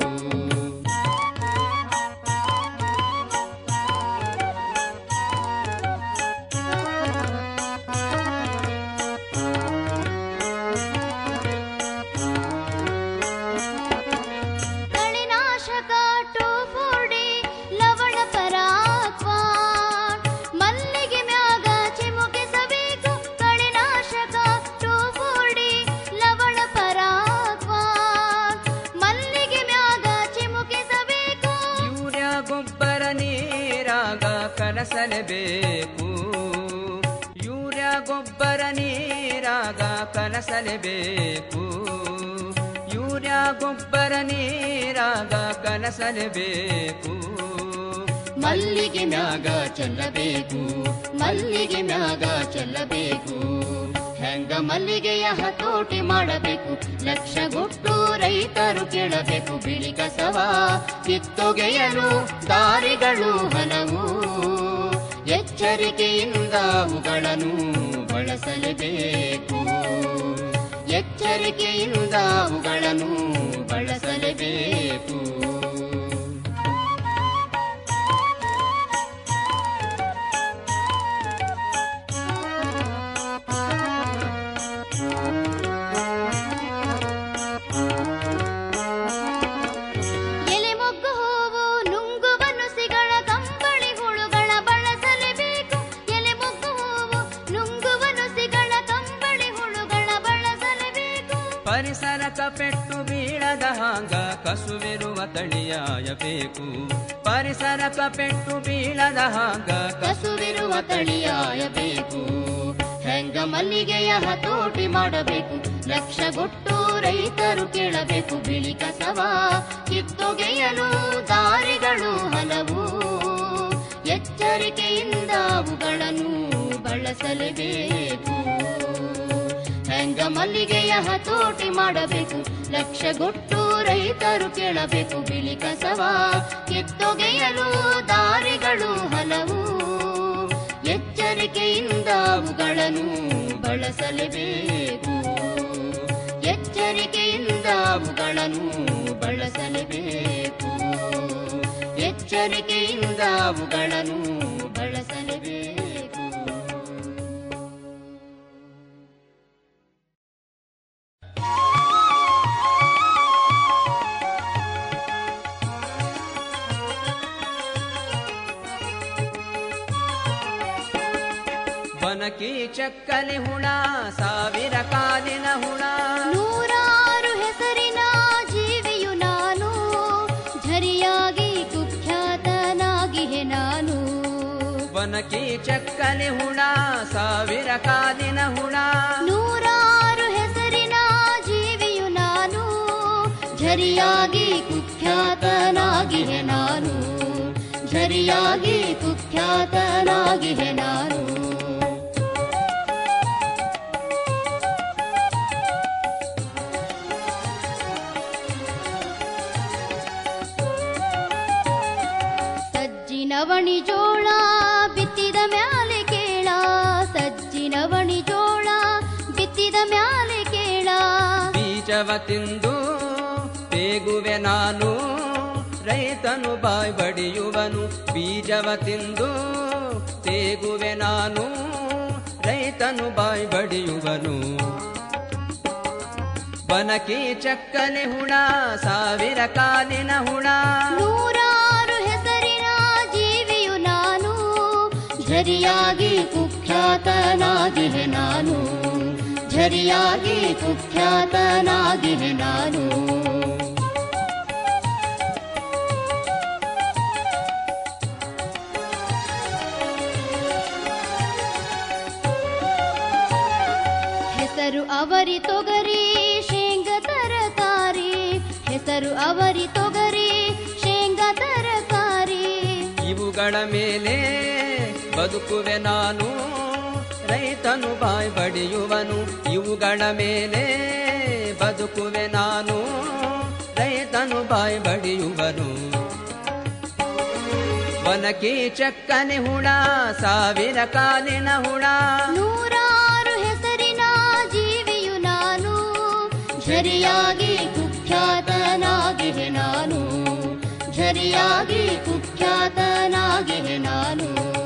ಕಳೆನಾಶಕ ಟೋಫೋಡಿ ಲವಣ ಪರಾಕ್ವಾನ್ ಮಲ್ಲಿಗೆ ಮ್ಯಾಗ ಚಿಮುಕಿಸಬೇಕು ಕಳೆನಾಶಕ ಟೋಫೋಡಿ ಲವಣ ಪರಾಕ್ವಾನ್ ಮಲ್ಲಿಗೆ ಮ್ಯಾಗ ಚಿಮುಕಿಸಬೇಕು ಯೂರಿಯಾ ಗೊಬ್ಬರ ನೀರಾಗ ಕಲಸಲೇಬೇಕು ಯೂರಿಯಾ ಗೊಬ್ಬರ ನೀರಾಗ ಕಲಸಲೇಬೇಕು ಯೂರಿಯಾ ಗೊಬ್ಬರ ನೀರಾಗ ಕಲಸಲೇಬೇಕು ಮಲ್ಲಿಗೆ ಮ್ಯಾಗ ಚೆಲ್ಲಬೇಕು ಮಲ್ಲಿಗೆ ಮ್ಯಾಗ ಚೆಲ್ಲಬೇಕು ಹೆಂಗ ಮಲ್ಲಿಗೆಯ ಹತೋಟಿ ಮಾಡಬೇಕು ಲಕ್ಷಗೊಟ್ಟು ರೈತರು ಕೇಳಬೇಕು ಬಿಳಿ ಕಸವ ಕಿತ್ತೊಗೆಯಲು ದಾರಿಗಳು ಹಲವು ಎಚ್ಚರಿಕೆಯಿಂದ ಅವುಗಳನ್ನು ಬಳಸಲೇಬೇಕು ಎಚ್ಚರಿಕೆಯಿಂದ ಅವುಗಳನ್ನು ಬಳಸಲೇಬೇಕು ಎಲೆ ಮೊಗ್ಗು ಹೂವು ನುಂಗುವ ನುಸಿಗಳ ಕಂಬಳಿ ಹುಳುಗಳ ಬಳಸಲೇಬೇಕು ಎಲೆ ಮೊಗ್ಗು ಹೂವು ನುಂಗುವ ನುಸಿಗಳ ಕಂಬಳಿ ಹುಳುಗಳ ಬಳಸಲೇಬೇಕು ಪರಿಸರಕ ಪೆಟ್ಟು ಬೀಳದ ಹಾಂಗ ಕಸುವಿರುವ ತಳಿಯಾಯಬೇಕು ಪರಿಸರಕ ಪೆಟ್ಟು ಬೀಳದ ಹಾಂಗ ಕಸುವಿರುವ ತಳಿಯಾಯಬೇಕು ಹೆಂಗ ಮಲ್ಲಿಗೆಯ ಹತೋಟಿ ಮಾಡಬೇಕು ಲಕ್ಷಗೊಟ್ಟು ರೈತರು ಕೇಳಬೇಕು ಬಿಳಿ ಕಸವ ಕಿತ್ತೊಗೆಯಲು ದಾರಿಗಳು ಹಲವು ಎಚ್ಚರಿಕೆಯಿಂದ ಅವುಗಳನ್ನು ಬಳಸಲೇಬೇಕು ಹೆಂಗ ಮಲ್ಲಿಗೆಯ ಹತೋಟಿ ಮಾಡಬೇಕು ಲಕ್ಷಗೊಟ್ಟು ರೈತರು ಕೇಳಬೇಕು ಬಿಳಿ ಕಸವ ಕಿತ್ತೊಗೆಯಲು ದಾರಿಗಳು ಹಲವು ಎಚ್ಚರಿಕೆಯಿಂದ ಅವುಗಳನ್ನು ಬಳಸಲೇಬೇಕು ಎಚ್ಚರಿಕೆಯಿಂದ ಅವುಗಳನ್ನು ಬಳಸಲೇಬೇಕು ಎಚ್ಚರಿಕೆಯಿಂದ ಅವುಗಳನ್ನು ಬಳಸಲೇಬೇಕು ಬನಕಿ ಚಕ್ಕಲಿ ಹುಣ ಸಾವಿರ ಕಾಲಿನ ಹುಣ ನೂರಾರು ಹೆಸರಿನ ಜೀವಿಯು ನಾನು ಝರಿಯಾಗಿ ಕುಖ್ಯಾತನಾಗಿಹೆ ನಾನು ಬನಕಿ ಚಕ್ಕಲಿ ಹುಣ ಸಾವಿರ ಕಾಲಿನ ಹುಣ ನೂರಾರು ಹೆಸರಿನ ಜೀವಿಯು ನಾನು ಝರಿಯಾಗಿ ಕುಖ್ಯಾತನಾಗಿಹೆ ನಾನು ಝರಿಯಾಗಿ ಕುಖ್ಯಾತನಾಗಿಹೆ ನಾನು ಸಜ್ಜಿನವಣಿ ಜೋಳ ಬಿತ್ತಿದ ಮ್ಯಾಲೆ ಕೇಳ ಸಜ್ಜಿನವಣಿ ಜೋಳ ಬಿತ್ತಿದ ಮ್ಯಾಲೆ ಕೇಳ ಬೀಜವ ತಿಂದು ತೇಗುವೆ ನಾನು ರೈತನು ಬಾಯ್ ಬಡಿಯುವನು ಬೀಜವ ತಿಂದು ತೇಗುವೆ ನಾನು ರೈತನು ಬಾಯ್ ಬಡಿಯುವನು ಬನಕಿ ಚಕ್ಕನೆ ಹುಣ ಸಾವಿರ ಕಾಲಿನ ಹುಣ ನೂರಾರು ಹೆಸರಿನ ಜೀವಿಯು ನಾನು ಝರಿಯಾಗಿ ಕುಖ್ಯಾತನಾಗಿಹೆ ನಾನು ಝರಿಯಾಗಿ ಕುಖ್ಯಾತನಾಗಿಹೆ ನಾನು ಹೆಸರು ಅವರಿ ತೊಗರಿ ಶೇಂಗ ತರಕಾರಿ ಹೆಸರು ಅವರಿ ತೊಗರಿ ಶೇಂಗ ತರಕಾರಿ ಇವುಗಳ ಮೇಲೆ ಬದುಕುವೆ ನಾನು ರೈತನು ಬಾಯ್ ಬಡಿಯುವನು ಇವುಗಳ ಮೇಲೆ ಬದುಕುವೆ ನಾನು ರೈತನು ಬಾಯ್ ಬಡಿಯುವನು ಒನಕಿ ಚಕ್ಕನೆ ಹುಳ ಸಾವಿರ ಕಾಲಿನ ಹುಳ ನೂರಾರು ಹೆಸರಿನ ಜೀವಿಯು ನಾನು ಝರಿಯಾಗಿ ಕುಖ್ಯಾತನಾಗಿಹೆ ನಾನು ಝರಿಯಾಗಿ ಕುಖ್ಯಾತನಾಗಿಹೆ ನಾನು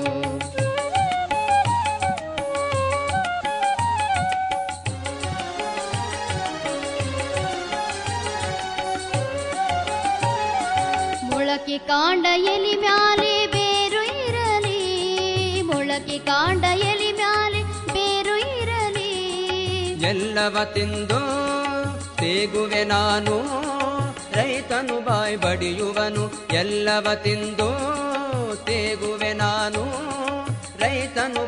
ಮೊಳಕೆ ಕಾಂಡ ಎಲಿ ಮ್ಯಾಲೆ ಬೇರು ಇರಲಿ ಮೊಳಕೆ ಕಾಂಡ ಎಲಿ ಮ್ಯಾಲೆ ಬೇರು ಇರಲಿ ಎಲ್ಲವ ತಿಂದು ತೇಗುವೆ ನಾನು ರೈತನು ಬಾಯ್ ಬಡಿಯುವನು ಎಲ್ಲವ ತಿಂದು ತೇಗುವೆ ನಾನು ರೈತನು